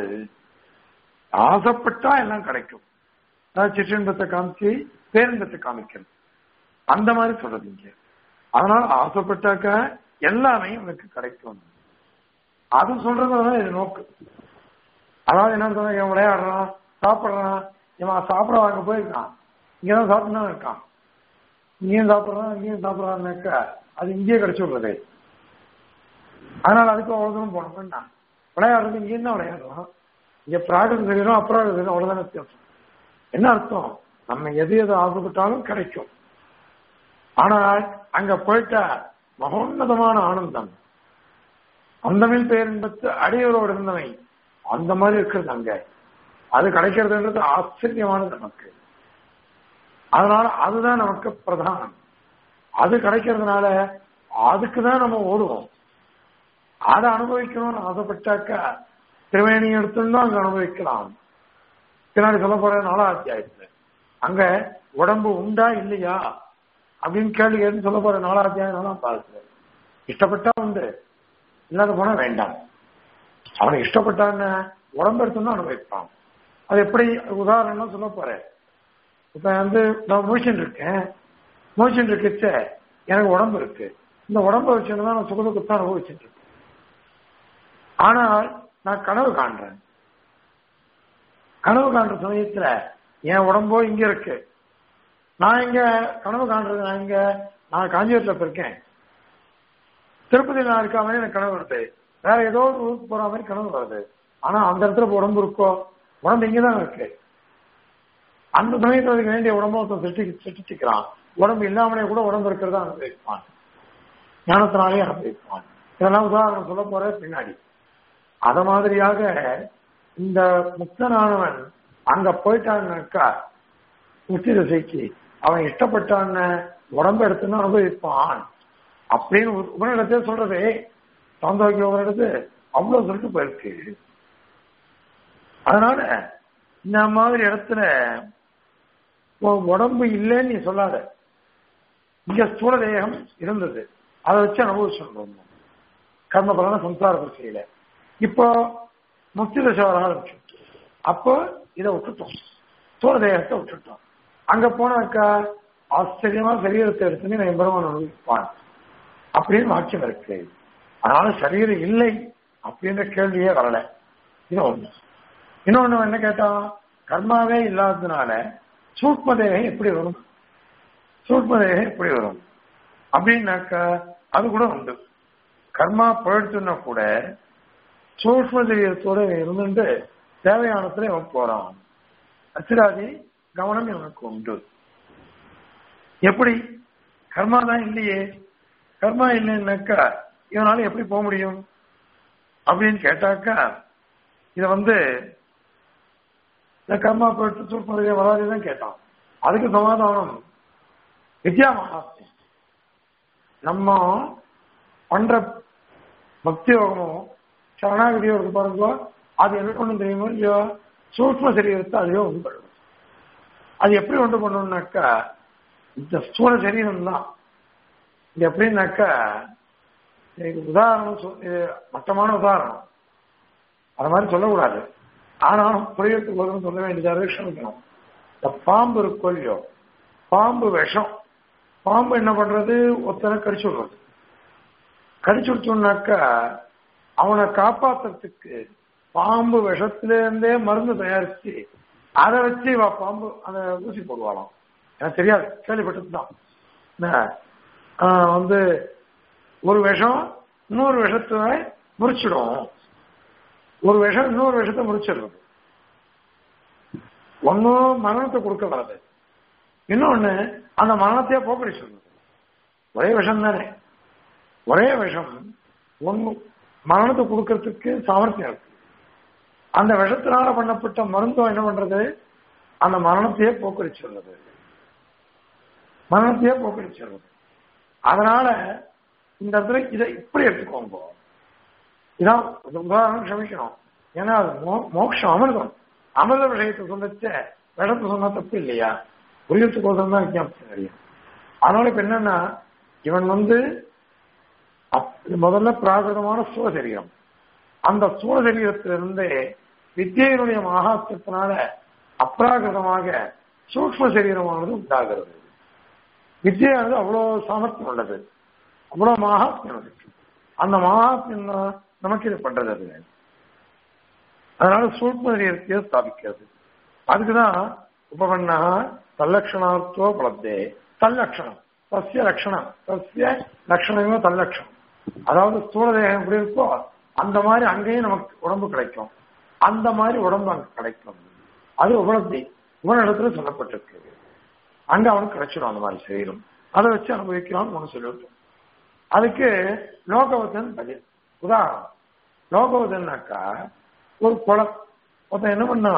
Speaker 1: ஆசைப்பட்டா எல்லாம் கிடைக்கும் அதாவது சிற்றின்பத்தை காமிச்சு பேரின்பத்தை காமிக்கிறது அந்த மாதிரி சொல்றது இங்க அதனால ஆசைப்பட்டாக்க எல்லாமே உனக்கு கிடைக்கும் அது சொல்றதுதான் இது நோக்கு அதாவது என்ன சொல்ற இவன் விளையாடுறான் சாப்பிடுறான் இவன் சாப்பிட வாங்க போயிருக்கான் இங்கதான் சாப்பிட்டு இருக்கான் இங்கேயும் சாப்பிடுறான் இங்கேயும் சாப்பிடுறான்னாக்கா அது இங்கேயே கிடைச்சு விடுறது அதனால அதுக்கு அவ்வளவு தூரம் போன வேண்டாம் விளையாடுறது இங்கேயும் தான் விளையாடுறான் இங்க பிராகம் தெரியணும் அப்புறம் தெரியணும் அவ்வளவுதான் வித்தியாசம் என்ன அர்த்தம் நம்ம எது எது ஆசைப்பட்டாலும் கிடைக்கும் ஆனால் அங்க போயிட்டா மகோன்னதமான ஆனந்தம் அந்தமில் பேரின்பத்து அடியவரோடு இருந்தவை அந்த மாதிரி இருக்கிறது அங்க அது கிடைக்கிறதுன்றது ஆச்சரியமானது நமக்கு அதனால அதுதான் நமக்கு பிரதானம் அது கிடைக்கிறதுனால அதுக்கு தான் நம்ம ஓடுவோம் அதை அனுபவிக்கணும்னு ஆசைப்பட்டாக்கா திருவேணி எடுத்துன்னு அங்க அனுபவிக்கலாம் பின்னாடி சொல்ல போற நாலாம் அத்தியாயத்துல அங்க உடம்பு உண்டா இல்லையா அப்படின்னு கேள்வி கேட்டு சொல்ல போற நாலாம் அத்தியாயம் நாலாம் பாருங்க இஷ்டப்பட்டா உண்டு இல்லாத போனா வேண்டாம் அவனுக்கு இஷ்டப்பட்டான்னு உடம்பு எடுத்துன்னு அனுபவிப்பான் அது எப்படி உதாரணம் சொல்ல போறேன் இப்ப வந்து நான் மூச்சுன்னு இருக்கேன் மூச்சுன்னு இருக்கச்ச எனக்கு உடம்பு இருக்கு இந்த உடம்பை வச்சுன்னு தான் நான் சுகதுக்கத்தான் அனுபவிச்சுட்டு இருக்கேன் ஆனால் நான் கனவு காண்றேன் கனவு காண்ற சமயத்துல என் உடம்போ இங்க இருக்கு நான் இங்க கனவு காண்றது நான் இங்க நான் காஞ்சிபுரத்துல இருக்கேன் திருப்பதியில் நான் இருக்க மாதிரி எனக்கு கனவு வருது வேற ஏதோ ஒரு ஊருக்கு போற மாதிரி கனவு வருது ஆனா அந்த இடத்துல உடம்பு இருக்கோ உடம்பு இங்கதான் இருக்கு அந்த சமயத்துல அதுக்கு வேண்டிய உடம்பு ஒருத்தன் சிருஷ்டி சிருஷ்டிக்கிறான் உடம்பு இல்லாமலே கூட உடம்பு இருக்கிறதா அனுபவிப்பான் ஞானத்தினாலே அனுபவிப்பான் இதெல்லாம் உதாரணம் சொல்ல போற பின்னாடி அத மாதிரியாக இந்த முக்தனானவன் அங்க போயிட்டான்னாக்கா உச்சி திசைக்கு அவன் இஷ்டப்பட்டான்னு உடம்பு எடுத்துன்னு அனுபவிப்பான் அப்படின்னு உபனிடத்தே சொல்றதே சாந்தோக்கிய உபனிடத்து அவ்வளவு சொல்லிட்டு போயிருக்கு அதனால இந்த மாதிரி இடத்துல உடம்பு இல்லைன்னு நீ சொல்லாத இங்க ஸ்தூல தேகம் இருந்தது அதை வச்சு அனுபவிச்சுருந்தோம் கர்ம பலன சம்சார பிரச்சனையில இப்போ முக்தி தசை வர ஆரம்பிச்சு அப்போ இதை விட்டுட்டோம் ஸ்தூல தேகத்தை விட்டுட்டோம் அங்க போனாக்கா ஆச்சரியமா சரீரத்தை எடுத்துன்னு நான் பெருமான் அனுபவிப்பான் அப்படின்னு வாக்கியம் இருக்கு அதனால சரீரம் இல்லை அப்படின்ற கேள்வியே வரல இது ஒண்ணு இன்னொன்னு என்ன கேட்டான் கர்மாவே இல்லாததுனால சூட்ம தேகம் எப்படி வரும் சூட்ம தேகம் எப்படி வரும் அப்படின்னாக்கா அது கூட உண்டு கர்மா போயிடுச்சுன்னா கூட சூட்ம சரீரத்தோட இருந்துட்டு தேவையானத்துல இவன் போறான் அச்சிராதி கவனம் இவனுக்கு உண்டு எப்படி கர்மா தான் இல்லையே கர்மா இல்லைன்னாக்கா இவனால எப்படி போக முடியும் அப்படின்னு கேட்டாக்கா இத வந்து இந்த கர்மா போயிட்டு சூழ்நிலையை வராதுதான் கேட்டான் அதுக்கு சமாதானம் வித்யா மகாத்மியம் நம்ம பண்ற பக்தி யோகமும் சரணாகதி யோகம் பாருங்க அது என்ன பண்ணும் தெரியுமோ இல்லையோ சூக்ம சரீரத்தை அதுவே உண்டு பண்ணும் அது எப்படி உண்டு பண்ணணும்னாக்கா இந்த ஸ்தூல சரீரம் தான் இது எப்படின்னாக்கா உதாரணம் இது மட்டமான உதாரணம் அது மாதிரி சொல்லக்கூடாது ஆனாலும் புரியறதுக்கு போதும் சொல்ல வேண்டியதாக க்ஷமிக்கணும் இந்த பாம்பு இருக்கோ இல்லையோ பாம்பு விஷம் பாம்பு என்ன பண்றது ஒருத்தனை கடிச்சு விடுறது கடிச்சு விட்டோம்னாக்கா அவனை காப்பாத்துறதுக்கு பாம்பு விஷத்திலேருந்தே மருந்து தயாரிச்சு அதை வச்சு இவ பாம்பு அந்த ஊசி போடுவாளாம் எனக்கு தெரியாது கேள்விப்பட்டதுதான் என்ன, ஆஹ் வந்து ஒரு விஷம் இன்னொரு விஷத்தை முறிச்சிடும் ஒரு விஷம் இன்னொரு விஷத்தை முறிச்சிடுறது ஒன்னும் மரணத்தை கொடுக்க வராது இன்னொன்னு அந்த மரணத்தையே போக்கடிச்சிடுறது ஒரே விஷம் தானே ஒரே விஷம் ஒன்னு மரணத்தை கொடுக்கறதுக்கு சாமர்த்தியம் இருக்கு அந்த விஷத்தினால பண்ணப்பட்ட மருந்தும் என்ன பண்றது அந்த மரணத்தையே போக்கடிச்சிடுறது மரணத்தையே போக்கடிச்சிடுறது அதனால இந்த இடத்துல இதை இப்படி எடுத்துக்கோங்க இதான் ஒரு உதாரணம் க்ஷமிக்கணும் ஏன்னா அது மோ- மோட்சம் அமிர்தம் அமிர்த விஷயத்தை சொன்னச்ச விஷத்தை சொன்னா தப்பு இல்லையா புரியத்துக்கோசம் தான் விஞ்ஞாபனம் தெரியும் அதனால இப்ப என்னன்னா இவன் வந்து அப்- முதல்ல பிராகிருதமான சூழ சரீரம் அந்த சூழ சரீரத்திலிருந்தே வித்தியினுடைய மகாத்மத்தினால அப்ராகிருதமாக சூக்ம சரீரமானது உண்டாகிறது வித்தியானது அவ்வளவு சாமர்த்தியம் உள்ளது அவ்வளவு மகாத்மியம் இருக்கு அந்த மகாத்மியம் தான் நமக்கு இது பண்றது அது அதனால சூக்ம சரீரத்தையே ஸ்தாபிக்கிறது அதுக்குதான் உபபண்ணா தல்லட்சணார்த்தோ பலத்தே தல்லட்சணம் தஸ்ய லட்சணம் தஸ்ய லட்சணமே தல்லட்சணம் அதாவது ஸ்தூல தேகம் எப்படி இருக்கோ அந்த மாதிரி அங்கேயும் நமக்கு உடம்பு கிடைக்கும் அந்த மாதிரி உடம்பு அங்க கிடைக்கும் அது உபலப்தி உபநிடத்துல சொல்லப்பட்டிருக்கு அங்க அவனுக்கு கிடைச்சிடும் அந்த மாதிரி சரீரம் அதை வச்சு அனுபவிக்கலாம்னு ஒண்ணு சொல்லிவிட்டோம் அதுக்கு லோகவதன் பதில் உதாரணம் லோகவதன்னாக்கா ஒரு குளம் ஒருத்தன் என்ன பண்ணா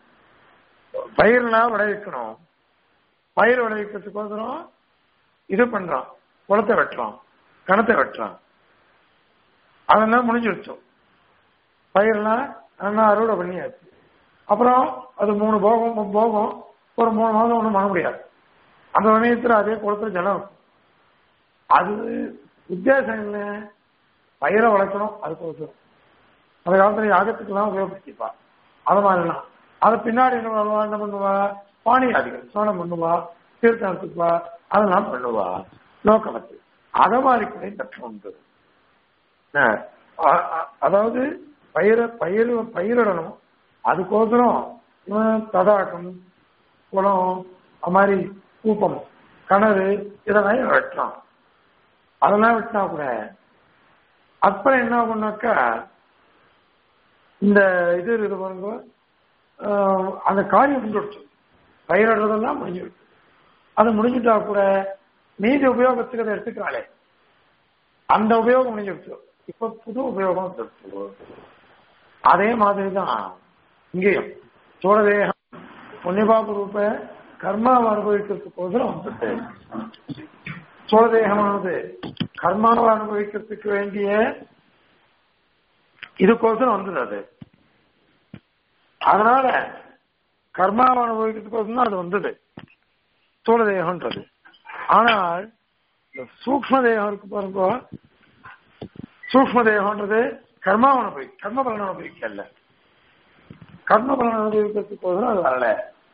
Speaker 1: பயிரெல்லாம் விளைவிக்கணும் பயிர் விளைவிக்கிறதுக்கோசரம் இது பண்றான் குளத்தை வெட்டுறான் கணத்தை வெட்டுறான் அதெல்லாம் முடிஞ்சு வச்சோம் பயிரெல்லாம் நல்லா அறுவடை பண்ணியாச்சு அப்புறம் அது மூணு போகம் மூணு போகம் ஒரு மூணு மாதம் ஒன்றும் பண்ண முடியாது அந்த சமயத்தில் அதே குளத்துல ஜலம் இருக்கும் அது உத்தேசம் என்ன பயிரை வளர்க்கணும் அதுக்கோசரம் அந்த காலத்துல யாகத்துக்கெல்லாம் உபயோகப்படுத்திப்பா அது மாதிரிலாம் அது பின்னாடி என்ன பண்ணுவா என்ன பண்ணுவா பாணியாதிகள் சோனம் பண்ணுவா தீர்த்தத்துக்குவா அதெல்லாம் பண்ணுவா லோக்கமத்து அத மாதிரி கூட தட்டம் உண்டு அஹ் அ- அ- அதாவது பயிரை பயிர் பயிரிடணும் அதுக்கோசரம் இவன் தடாகம் குளம் அது மாதிரி கூப்பம் கிணறு இதெல்லாம் இவன் வெட்டுறான் அதெல்லாம் வெட்டினா கூட அப்புறம் என்ன ஆகும்னாக்கா இந்த இது இது பாருங்க ஆஹ் அந்த காரியம் முடிஞ்சிடுச்சு பயிரிடுறதெல்லாம் முடிஞ்சிடுச்சு அது முடிஞ்சிட்டா கூட மீதி உபயோகத்துக்கு அதை எடுத்துக்கிறாளே அந்த உபயோகம் முடிஞ்சிடுச்சு இப்ப புது உபயோகம் வந்துடுச்சு அதே மாதிரி தான் இங்கேயும் சோழதேகம் புண்ணியபாபு ரூப கர்மாவை அனுபவிக்கிறதுக்கோசரம் வந்துட்டு சோழதேகமானது கர்மாவை அனுபவிக்கிறதுக்கு வேண்டிய இதுக்கோசரம் வந்தது அது அதனால கர்மாவை அனுபவிக்கிறதுக்கோசரம் தான் அது வந்தது ஸ்தூல தேகம்ன்றது ஆனால் இந்த சூக்ம தேகம் இருக்கு பாருங்க சூக்ம தேகம்ன்றது கர்மாவை அனுபவி கர்ம பலன் அனுபவிக்கல கர்ம பலன் அனுபவிக்கிறதுக்கோசரம் அது வரல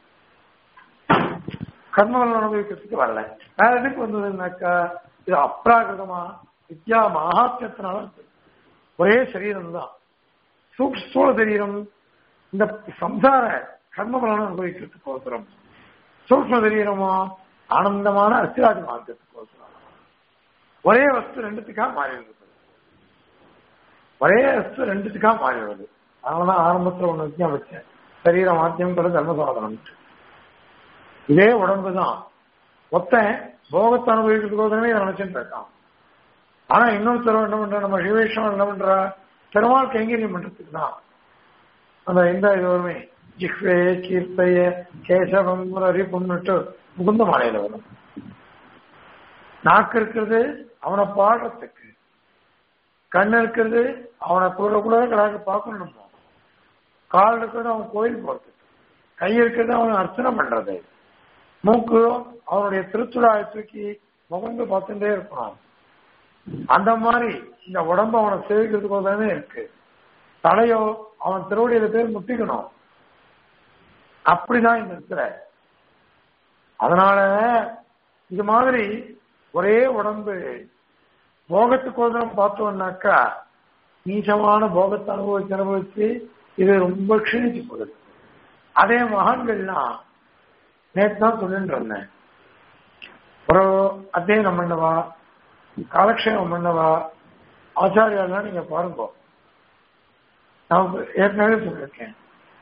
Speaker 1: கர்ம பலன் அனுபவிக்கிறதுக்கு வரல வேற எதுக்கு வந்ததுன்னாக்கா இது அப்ராகிருதமா வித்யா மகாத்தியத்தினால வந்தது. ஒரே சரீரம் தான் சூக்ஷ்ம சரீரம் இந்த சம்சார கர்ம பலனை அனுபவிக்கிறதுக்கோசரம் சூக்ம சரீரமா ஆனந்தமான அசிராஜ் மார்க்கத்துக்கோசரம் ஒரே வஸ்து ரெண்டுத்துக்காக மாறி இருக்குது ஒரே வஸ்து ரெண்டுத்துக்காக மாறி வருது அதனாலதான் ஆரம்பத்துல ஒண்ணு வித்தியம் வச்சேன் சரீர மாத்தியம் கூட தர்ம சாதனம் இதே உடம்பு தான் ஒத்தன் போகத்தை அனுபவிக்கிறதுக்கோசரமே இதை நினைச்சுட்டு இருக்கான் ஆனா இன்னொருத்தர் என்ன பண்ற நம்ம சிவேஷம் என்ன பண்றா பெருமாள் கைங்கரியம் பண்றதுக்கு தான் அந்த இந்த இது வருமே ஜிஹ்வே கீர்த்தைய கேசவம் முரரி பொண்ணுட்டு முகுந்த மாலையில வரும் நாக்கு இருக்கிறது அவனை பாடுறதுக்கு கண் இருக்கிறது அவனை கூட கூட கடாக்க பார்க்கணும் நம்ம கால் இருக்கிறது அவன் கோயில் போறதுக்கு கை இருக்கிறது அவன் அர்ச்சனை பண்றது மூக்கு அவனுடைய திருச்சுடாயை தூக்கி முகந்து பார்த்துட்டே இருப்பான் அந்த மாதிரி இந்த உடம்பு அவனை சேவிக்கிறதுக்கோசமே இருக்கு தலையோ அவன் திருவடியில பேர் முட்டிக்கணும் அப்படிதான் இந்த இடத்துல அதனால இது மாதிரி ஒரே உடம்பு போகத்துக்கோசரம் பார்த்தோம்னாக்கா நீச்சமான போகத்தை அனுபவிச்சு அனுபவிச்சு இது ரொம்ப க்ஷீணிச்சு போகுது அதே மகான்கள்லாம் நேற்று தான் சொல்லிட்டு இருந்தேன் ஒரு அத்தியனம் பண்ணவா காலக்ஷேபம் பண்ணவா ஆச்சாரியாலாம் நீங்க பாருங்க நான் ஏற்கனவே சொல்லியிருக்கேன்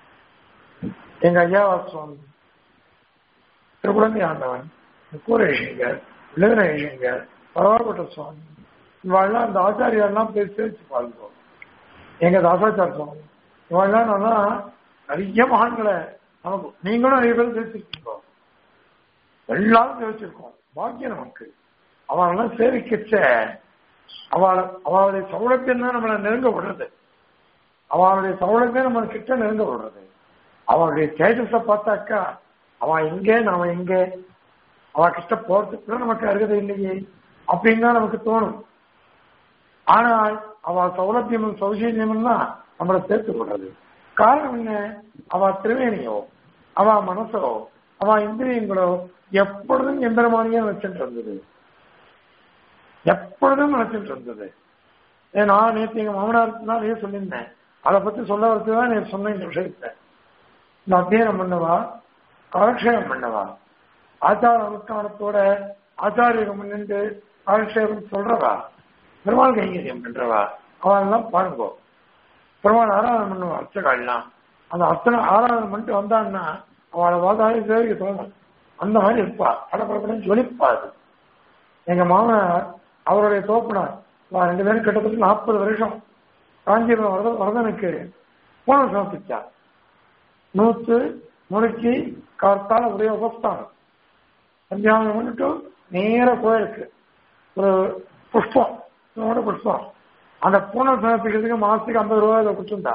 Speaker 1: எங்க ஐயாவா சுவாமி திருக்குழந்தை ஆண்டவன் கூரேஷிங்கர் விழுகரேஷிங்கர் பரவாக்கோட்ட சுவாமி இவாள்லாம் அந்த ஆச்சாரியாலாம் பேசி பேசி பாருங்க எங்க தாசாச்சார சுவாமி இவாள்லாம் நல்லா நிறைய மகான்களை நமக்கு நீங்களும் நிறைய பேர் தெரிவிச்சிருக்கீங்க எல்லாரும் தெரிவிச்சிருக்கோம் பாக்கியம் நமக்கு அவளெல்லாம் சேவிக்கச்ச அவளை அவளுடைய சௌலத்தியம் தான் நம்மளை நெருங்க விடுறது அவளுடைய சௌலத்தியம் நம்ம கிட்ட நெருங்க விடுறது அவளுடைய தேஜஸை பார்த்தாக்கா அவன் எங்கே நாம எங்கே அவ கிட்ட போறதுக்கு கூட நமக்கு அருகதை இல்லையே அப்படின்னு தான் நமக்கு தோணும் ஆனால் அவ சௌலபியமும் சௌசல்யமும் தான் நம்மளை சேர்த்து விடுறது காரணம் என்ன அவ திருவேணியோ அவ மனசோ அவ இந்திரியங்களோ எப்பொழுதும் எந்திரமானியா வச்சுட்டு இருந்தது எப்பொழுதும் நினைச்சிட்டு இருந்தது நான் நேற்று எங்க மாமனார் நிறைய சொல்லியிருந்தேன் அதை பத்தி சொல்ல வரது தான் நேற்று சொன்ன இந்த விஷயத்தை இந்த அத்தியனம் பண்ணவா காலக்ஷேபம் பண்ணவா ஆச்சார அனுஷ்டானத்தோட ஆச்சாரியம் முன்னின்று காலக்ஷேபம் சொல்றவா பெருமாள் கைங்கரியம் பண்றவா அவெல்லாம் பாருங்க பெருமாள் ஆராதனை பண்ணுவா அர்ச்சகாலாம் அந்த அர்ச்சனை ஆராதனை பண்ணிட்டு வந்தான்னா அவளை வாதாடி சேவிக்க தோணும் அந்த மாதிரி இருப்பா படப்படப்படம் ஜொலிப்பா அது எங்க மாமனார் அவருடைய தோப்பினார் ரெண்டு பேரும் கிட்டத்தட்ட நாற்பது வருஷம் காஞ்சிபுரம் வரத வரதனுக்கு பூனம் சமர்ப்பிச்சார் நூத்து முறுக்கி கார்த்தால ஒரே உபஸ்தானம் சந்தியாவனம் பண்ணிட்டு நேர கோயிலுக்கு ஒரு புஷ்பம் இதோட புஷ்பம் அந்த பூனம் சமர்ப்பிக்கிறதுக்கு மாசத்துக்கு ஐம்பது ரூபாய் இதை கொடுத்துருந்தா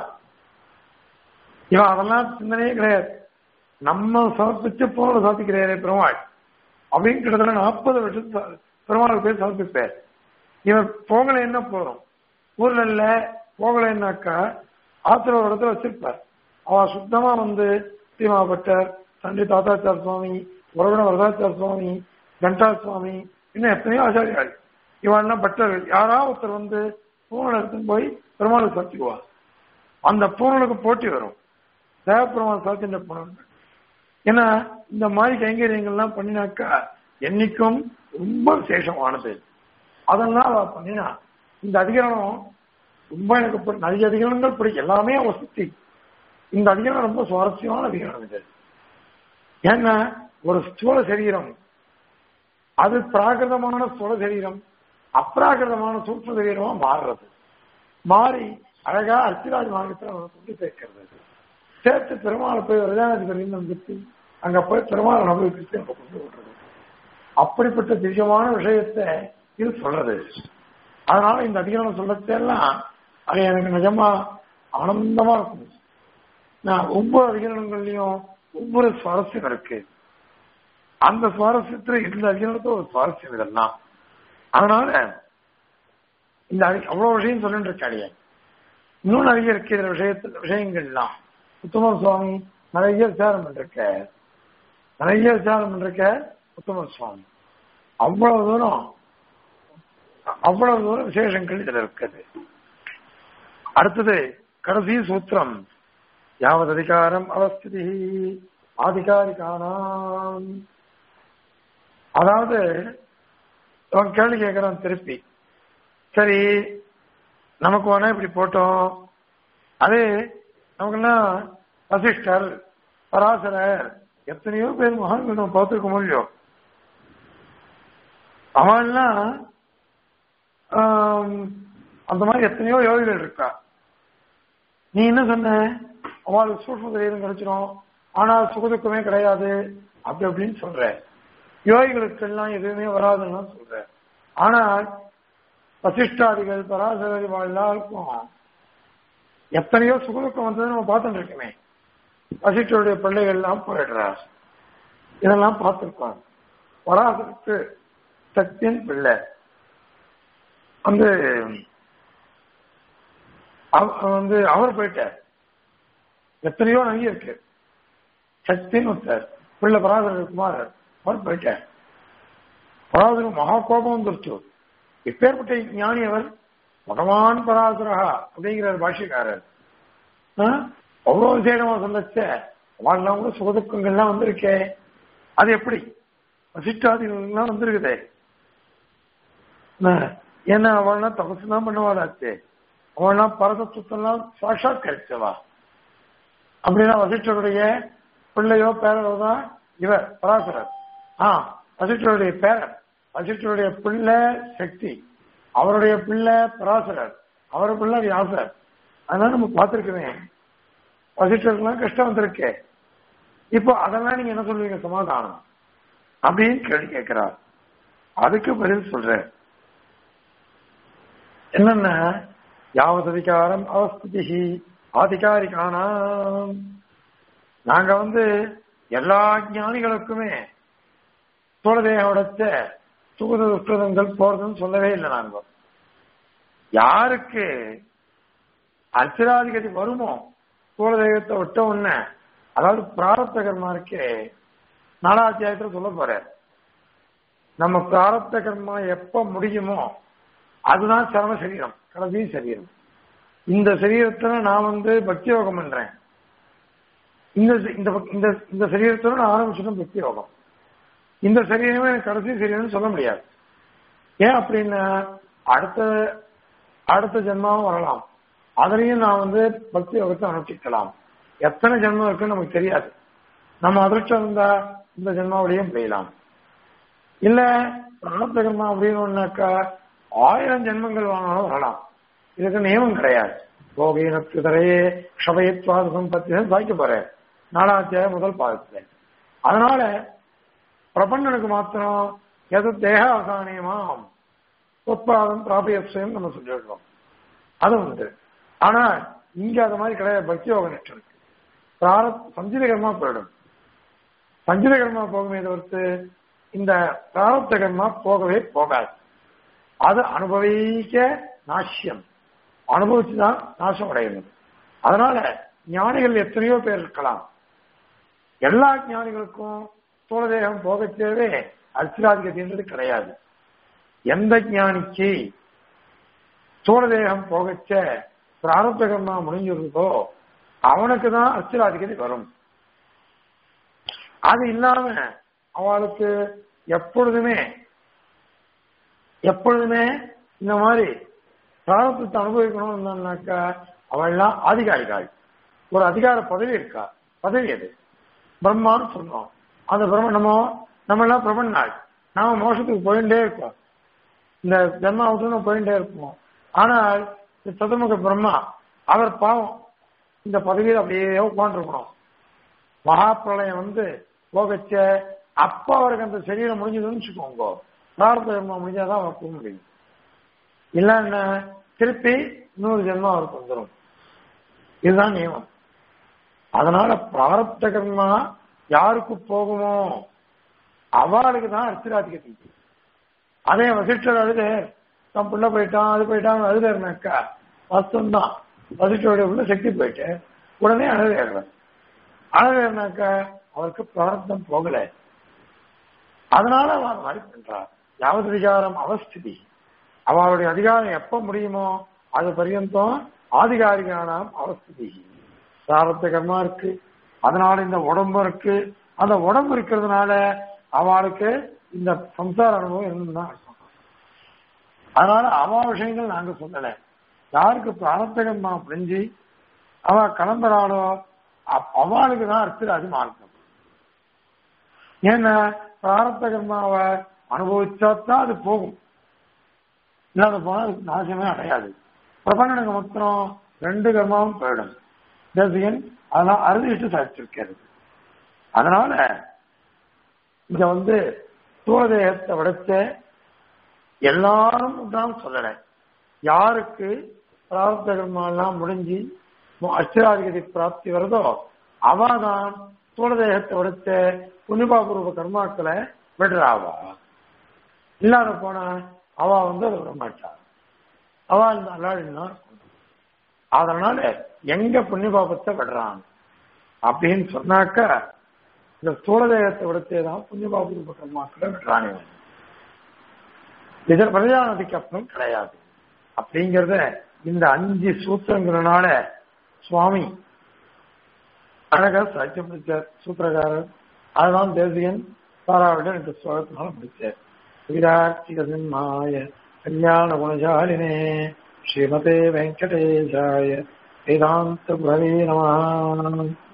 Speaker 1: இவன் அதெல்லாம் சிந்தனையே கிடையாது நம்ம சமர்ப்பிச்சு பூனை சமர்ப்பிக்கிறேன் பெருமாள் அப்படின்னு கிட்டத்தட்ட நாற்பது வருஷம் பெருமாளுக்கு போய் சமர்ப்பிப்பார் இவன் போகலை என்ன போதும் ஊர்ல இல்ல போகலைன்னாக்கா ஆத்திர ஒரு இடத்துல வச்சிருப்பார் அவ சுத்தமா வந்து சீமாபட்டர் தண்டி தாத்தாச்சார சுவாமி உறவின வரதாச்சார சுவாமி கண்டா சுவாமி இன்னும் எத்தனையோ ஆச்சாரியாள் இவன் பட்டர்கள் யாராவது ஒருத்தர் வந்து பூனலை எடுத்துன்னு போய் பெருமாளுக்கு சாத்திக்குவா அந்த பூனலுக்கு போட்டி வரும் தேவப்பெருமாள் சாத்தின்ற பூனல் ஏன்னா இந்த மாதிரி கைங்கரியங்கள்லாம் பண்ணினாக்கா என்னைக்கும் ரொம்ப விசேஷமானது அதெல்லாம் அவ பண்ணினா இந்த அதிகரணம் ரொம்ப எனக்கு நிறைய அதிகரணங்கள் பிடிக்கும் எல்லாமே வசதி இந்த அதிகரணம் ரொம்ப சுவாரஸ்யமான அதிகரணம் இது ஏன்னா ஒரு ஸ்தூல சரீரம் அது பிராகிருதமான ஸ்தூல சரீரம் அப்ராகிருதமான சூட்ச சரீரமா மாறுறது மாறி அழகா அர்ச்சிராஜ் மார்க்கத்தில் அவனை கொண்டு சேர்க்கிறது சேர்த்து பெருமாளை போய் வரதானாதிபதி வந்துட்டு அங்க போய் பெருமாள் அனுபவிச்சு நம்ம கொண்டு விடுறது அப்படிப்பட்ட திவ்யமான விஷயத்தை இது சொல்றது அதனால இந்த அதிகாரம் சொல்லத்தெல்லாம் அது எனக்கு நிஜமா ஆனந்தமா இருக்கும் நான் ஒவ்வொரு அதிகாரங்கள்லயும் ஒவ்வொரு சுவாரஸ்யம் இருக்கு அந்த சுவாரஸ்யத்துல இந்த அதிகாரத்துல ஒரு சுவாரஸ்யம் இதெல்லாம் அதனால இந்த அவ்வளவு விஷயம் சொல்லிட்டு இருக்காடியே இன்னும் நிறைய இருக்கு இந்த விஷயத்துல விஷயங்கள்லாம் உத்தமர் சுவாமி நிறைய விசாரம் பண்ணிருக்க நிறைய விசாரம் பண்ணிருக்க உத்தமர் சுவாமி அவ்வளவு தூரம் அவ்வளவு தூரம் விசேஷங்கள் இதுல இருக்குது அடுத்தது கடைசி சூத்திரம் யாவது அதிகாரம் அவஸ்திதி ஆதிகாரிகானாம் அதாவது அவன் கேள்வி கேட்கிறான் திருப்பி சரி நமக்கு வேணா இப்படி போட்டோம் அதே நமக்கெல்லாம் வசிஷ்டர் பராசரர் எத்தனையோ பேர் மகான்கள் நம்ம பார்த்துருக்க முடியும் அவன்லாம் அந்த மாதிரி எத்தனையோ யோகிகள் இருக்கா நீ என்ன சொன்ன அவளுக்கு சூழ்நிலை சரீரம் கிடைச்சிடும் ஆனால் சுகதுக்கமே கிடையாது அப்படி அப்படின்னு சொல்ற யோகிகளுக்கு எல்லாம் எதுவுமே வராதுன்னு சொல்ற ஆனால் வசிஷ்டாதிகள் பராசரி எல்லாருக்கும் எத்தனையோ சுகதுக்கம் வந்தது நம்ம பார்த்துட்டு இருக்கோமே வசிஷ்டருடைய பிள்ளைகள் எல்லாம் போயிடுறார் இதெல்லாம் பார்த்திருக்கோம் பராசருக்கு சக்தியின் பிள்ளை வந்து வந்து அவர் போயிட்டார் எத்தனையோ நிறைய இருக்கு சக்தின்னு ஒருத்தர் பிள்ளை பராசர குமார் அவர் போயிட்டார் பராசரம் மகா கோபம் வந்துருச்சு எப்பேற்பட்ட ஞானி அவர் பகவான் பராசரா அப்படிங்கிறார் பாஷ்யக்காரர் ஆ? அவ்வளவு விசேடமா சொல்லச்ச அவெல்லாம் கூட சுகதுக்கங்கள்லாம் வந்திருக்கே அது எப்படி வசிஷ்டாதிகள்லாம் வந்திருக்குதே என்ன? ஏன்னா அவள்லாம் தபசு தான் பண்ணுவாளாச்சு அவள்லாம் பரதத்துவத்தெல்லாம் சாட்சாத்கரிச்சவா அப்படின்னா வசிஷ்டருடைய பிள்ளையோ பேரோ தான் இவர் பராசரர் ஆ வசிஷ்டருடைய பேரன் வசிஷ்டருடைய பிள்ளை சக்தி அவருடைய பிள்ளை பராசரர் அவர் பிள்ளை வியாசர் அதனால நம்ம பார்த்திருக்கவே வசிஷ்டருக்குலாம் கஷ்டம் வந்திருக்கே இப்போ அதெல்லாம் நீங்க என்ன சொல்லுவீங்க சமாதானம் அப்படின்னு கேள்வி கேட்கிறார் அதுக்கு பதில் சொல்றேன் என்னன்னா யாவது அதிகாரம் அவஸ்திதி ஆதிகாரிகானாம் நாங்க வந்து எல்லா ஞானிகளுக்குமே தோழதேகோடத்த சுகுத துஷ்டதங்கள் போறதுன்னு சொல்லவே இல்லை நாங்க யாருக்கு அர்ச்சராதிகதி வருமோ தோழதேகத்தை விட்ட உடனே அதாவது பிராரப்த கர்மா இருக்கே நாலாத்தியாயத்துல சொல்ல போறேன் நம்ம பிராரப்த கர்மா எப்ப முடியுமோ அதுதான் சரண சரீரம் கடைசி சரீரம் இந்த சரீரத்துல நான் வந்து பக்தி யோகம் பண்றேன் இந்த இந்த இந்த இந்த சரீரத்தோட நான் ஆரம்பிச்சதும் பக்தி யோகம் இந்த சரீரமே எனக்கு கடைசி சரீரம்னு சொல்ல முடியாது ஏன் அப்படின்னா அடுத்த அடுத்த ஜென்மாவும் வரலாம் அதுலயும் நான் வந்து பக்தி யோகத்தை அனுஷ்டிக்கலாம் எத்தனை ஜென்மம் இருக்குன்னு நமக்கு தெரியாது நம்ம அதிர்ஷ்டம் இருந்தா இந்த ஜென்மாவிலையும் செய்யலாம் இல்ல பிரார்த்த கர்மா அப்படின்னாக்கா ஆயிரம் ஜென்மங்கள் வாங்கினாலும் வரலாம் இதுக்கு நியமம் கிடையாது போகீனத்து தரையே க்ஷபயத்வாத சம்பத்தி சாய்க்க போறேன் நாலாத்தியாய முதல் பாதத்துல அதனால பிரபஞ்சனுக்கு மாத்திரம் எது தேக அவசானியமாம் உத்பாதம் பிராபியஸ்வயம் நம்ம சொல்லிடுறோம் அது உண்டு ஆனா இங்க அது மாதிரி கிடையாது பக்தி யோக நிஷ்டம் இருக்கு பிராரத் சஞ்சித கர்மா போயிடும் சஞ்சித கர்மா போகுமே தவிர்த்து இந்த பிராரப்த கர்மா போகவே போகாது அது அனுபவிக்க நாசியம் அனுபவிச்சுதான் நாசம் அடைகிறது அதனால ஞானிகள் எத்தனையோ பேர் இருக்கலாம் எல்லா ஞானிகளுக்கும் தோழதேகம் போகச்சேவே அர்ச்சிராதிகத்தின்றது கிடையாது எந்த ஞானிக்கு தோழதேகம் போகச்ச பிராரப்த கர்மா முடிஞ்சிருந்தோ அவனுக்கு தான் அர்ச்சிராதிகதி வரும் அது இல்லாம அவளுக்கு எப்பொழுதுமே எப்பொழுதுமே இந்த மாதிரி பிராரத்தத்தை அனுபவிக்கணும்னாக்கா அவள்லாம் ஆதிகாரிகள் ஒரு அதிகார பதவி இருக்கா பதவி அது பிரம்மான்னு சொன்னோம் அந்த பிரம்ம நம்ம நம்ம எல்லாம் பிரபன்னாள் நாம மோசத்துக்கு போயிட்டே இருக்கோம் இந்த ஜென்மா விட்டு போயிட்டே இருப்போம் ஆனால் இந்த சதுர்முக பிரம்மா அவர் பாவம் இந்த பதவியில் அப்படியே உட்காந்துருக்கணும் மகா பிரளயம் வந்து போகச்ச அப்ப அவருக்கு அந்த சரீரம் முடிஞ்சதுன்னு வச்சுக்கோங்க பிரார்த்த ஜென்மம் முடிஞ்சாதான் அவர் போக முடியும் இல்லைன்னா திருப்பி இன்னொரு ஜென்மம் அவருக்கு வந்துடும் இதுதான் நியமம் அதனால பிராரப்த கர்மா யாருக்கு போகுமோ அவளுக்கு தான் அர்ச்சராதிகதி அதே வசிஷ்டர் அழுது தன் புள்ள போயிட்டான் அது போயிட்டான் அழுதுனாக்கா வாஸ்தவம் தான் வசிஷ்டருடைய உள்ள சக்தி போயிட்டு உடனே அழுதுறார் அழுதுனாக்கா அவருக்கு பிரார்த்தம் போகல அதனால அவன் மாதிரி பண்றார் யாவது அதிகாரம் அவஸ்திதி அவளுடைய அதிகாரம் எப்ப முடியுமோ அது பரியந்தம் ஆதிகாரிகானாம் அவஸ்திதி சாரத்த கர்மா இருக்கு அதனால இந்த உடம்பு இருக்கு அந்த உடம்பு இருக்கிறதுனால அவளுக்கு இந்த சம்சார அனுபவம் இருந்துதான் அர்த்தம் அதனால அவ விஷயங்கள் நாங்க சொல்லல யாருக்கு பிராரத்த கர்மா புரிஞ்சு அவ கிளம்புறாளோ அவளுக்கு தான் அர்த்தராஜி மார்க்கம் ஏன்னா பிராரத்த கர்மாவை அனுபவிச்சாதான் அது போகும் இல்லாத போனா அதுக்கு நாசமே அடையாது பிரபஞ்சனுக்கு மொத்தம் ரெண்டு கர்மாவும் போயிடும் தேசிகன் அதெல்லாம் அறுதிட்டு சாதிச்சிருக்கிறது அதனால இங்க வந்து தூளதேகத்தை விடச்ச எல்லாரும் தான் சொல்லல யாருக்கு பிரார்த்த கர்மாலாம் முடிஞ்சு அச்சராதிகதி பிராப்தி வருதோ அவதான் தூளதேகத்தை விடச்ச புனிபாபூர்வ கர்மாக்களை விடுறாவா இல்லாத போனா அவ வந்து அதை விட மாட்டாள் அவ இந்த அல்லாடினா அதனால எங்க புண்ணிய பாபத்தை விடுறான் அப்படின்னு சொன்னாக்க இந்த ஸ்தூல தேகத்தை விடத்தே தான் புண்ணியபாபு ரூப கர்மாக்களை விடுறானே இதன் பிரஜா நதிக்கு அப்புறம் கிடையாது அப்படிங்கறத இந்த அஞ்சு சூத்திரங்கிறனால சுவாமி அழகா சாட்சியம் பிடிச்சார் சூத்திரக்காரர் அதுதான் தேசியன் தாராவிடம் இந்த ஸ்லோகத்தினால முடிச்சார் விராட்சிக சிம்மாய கல்யாண குணசாலினே ஸ்ரீமதே வெங்கடேஷாய வேதாந்த குரவே நம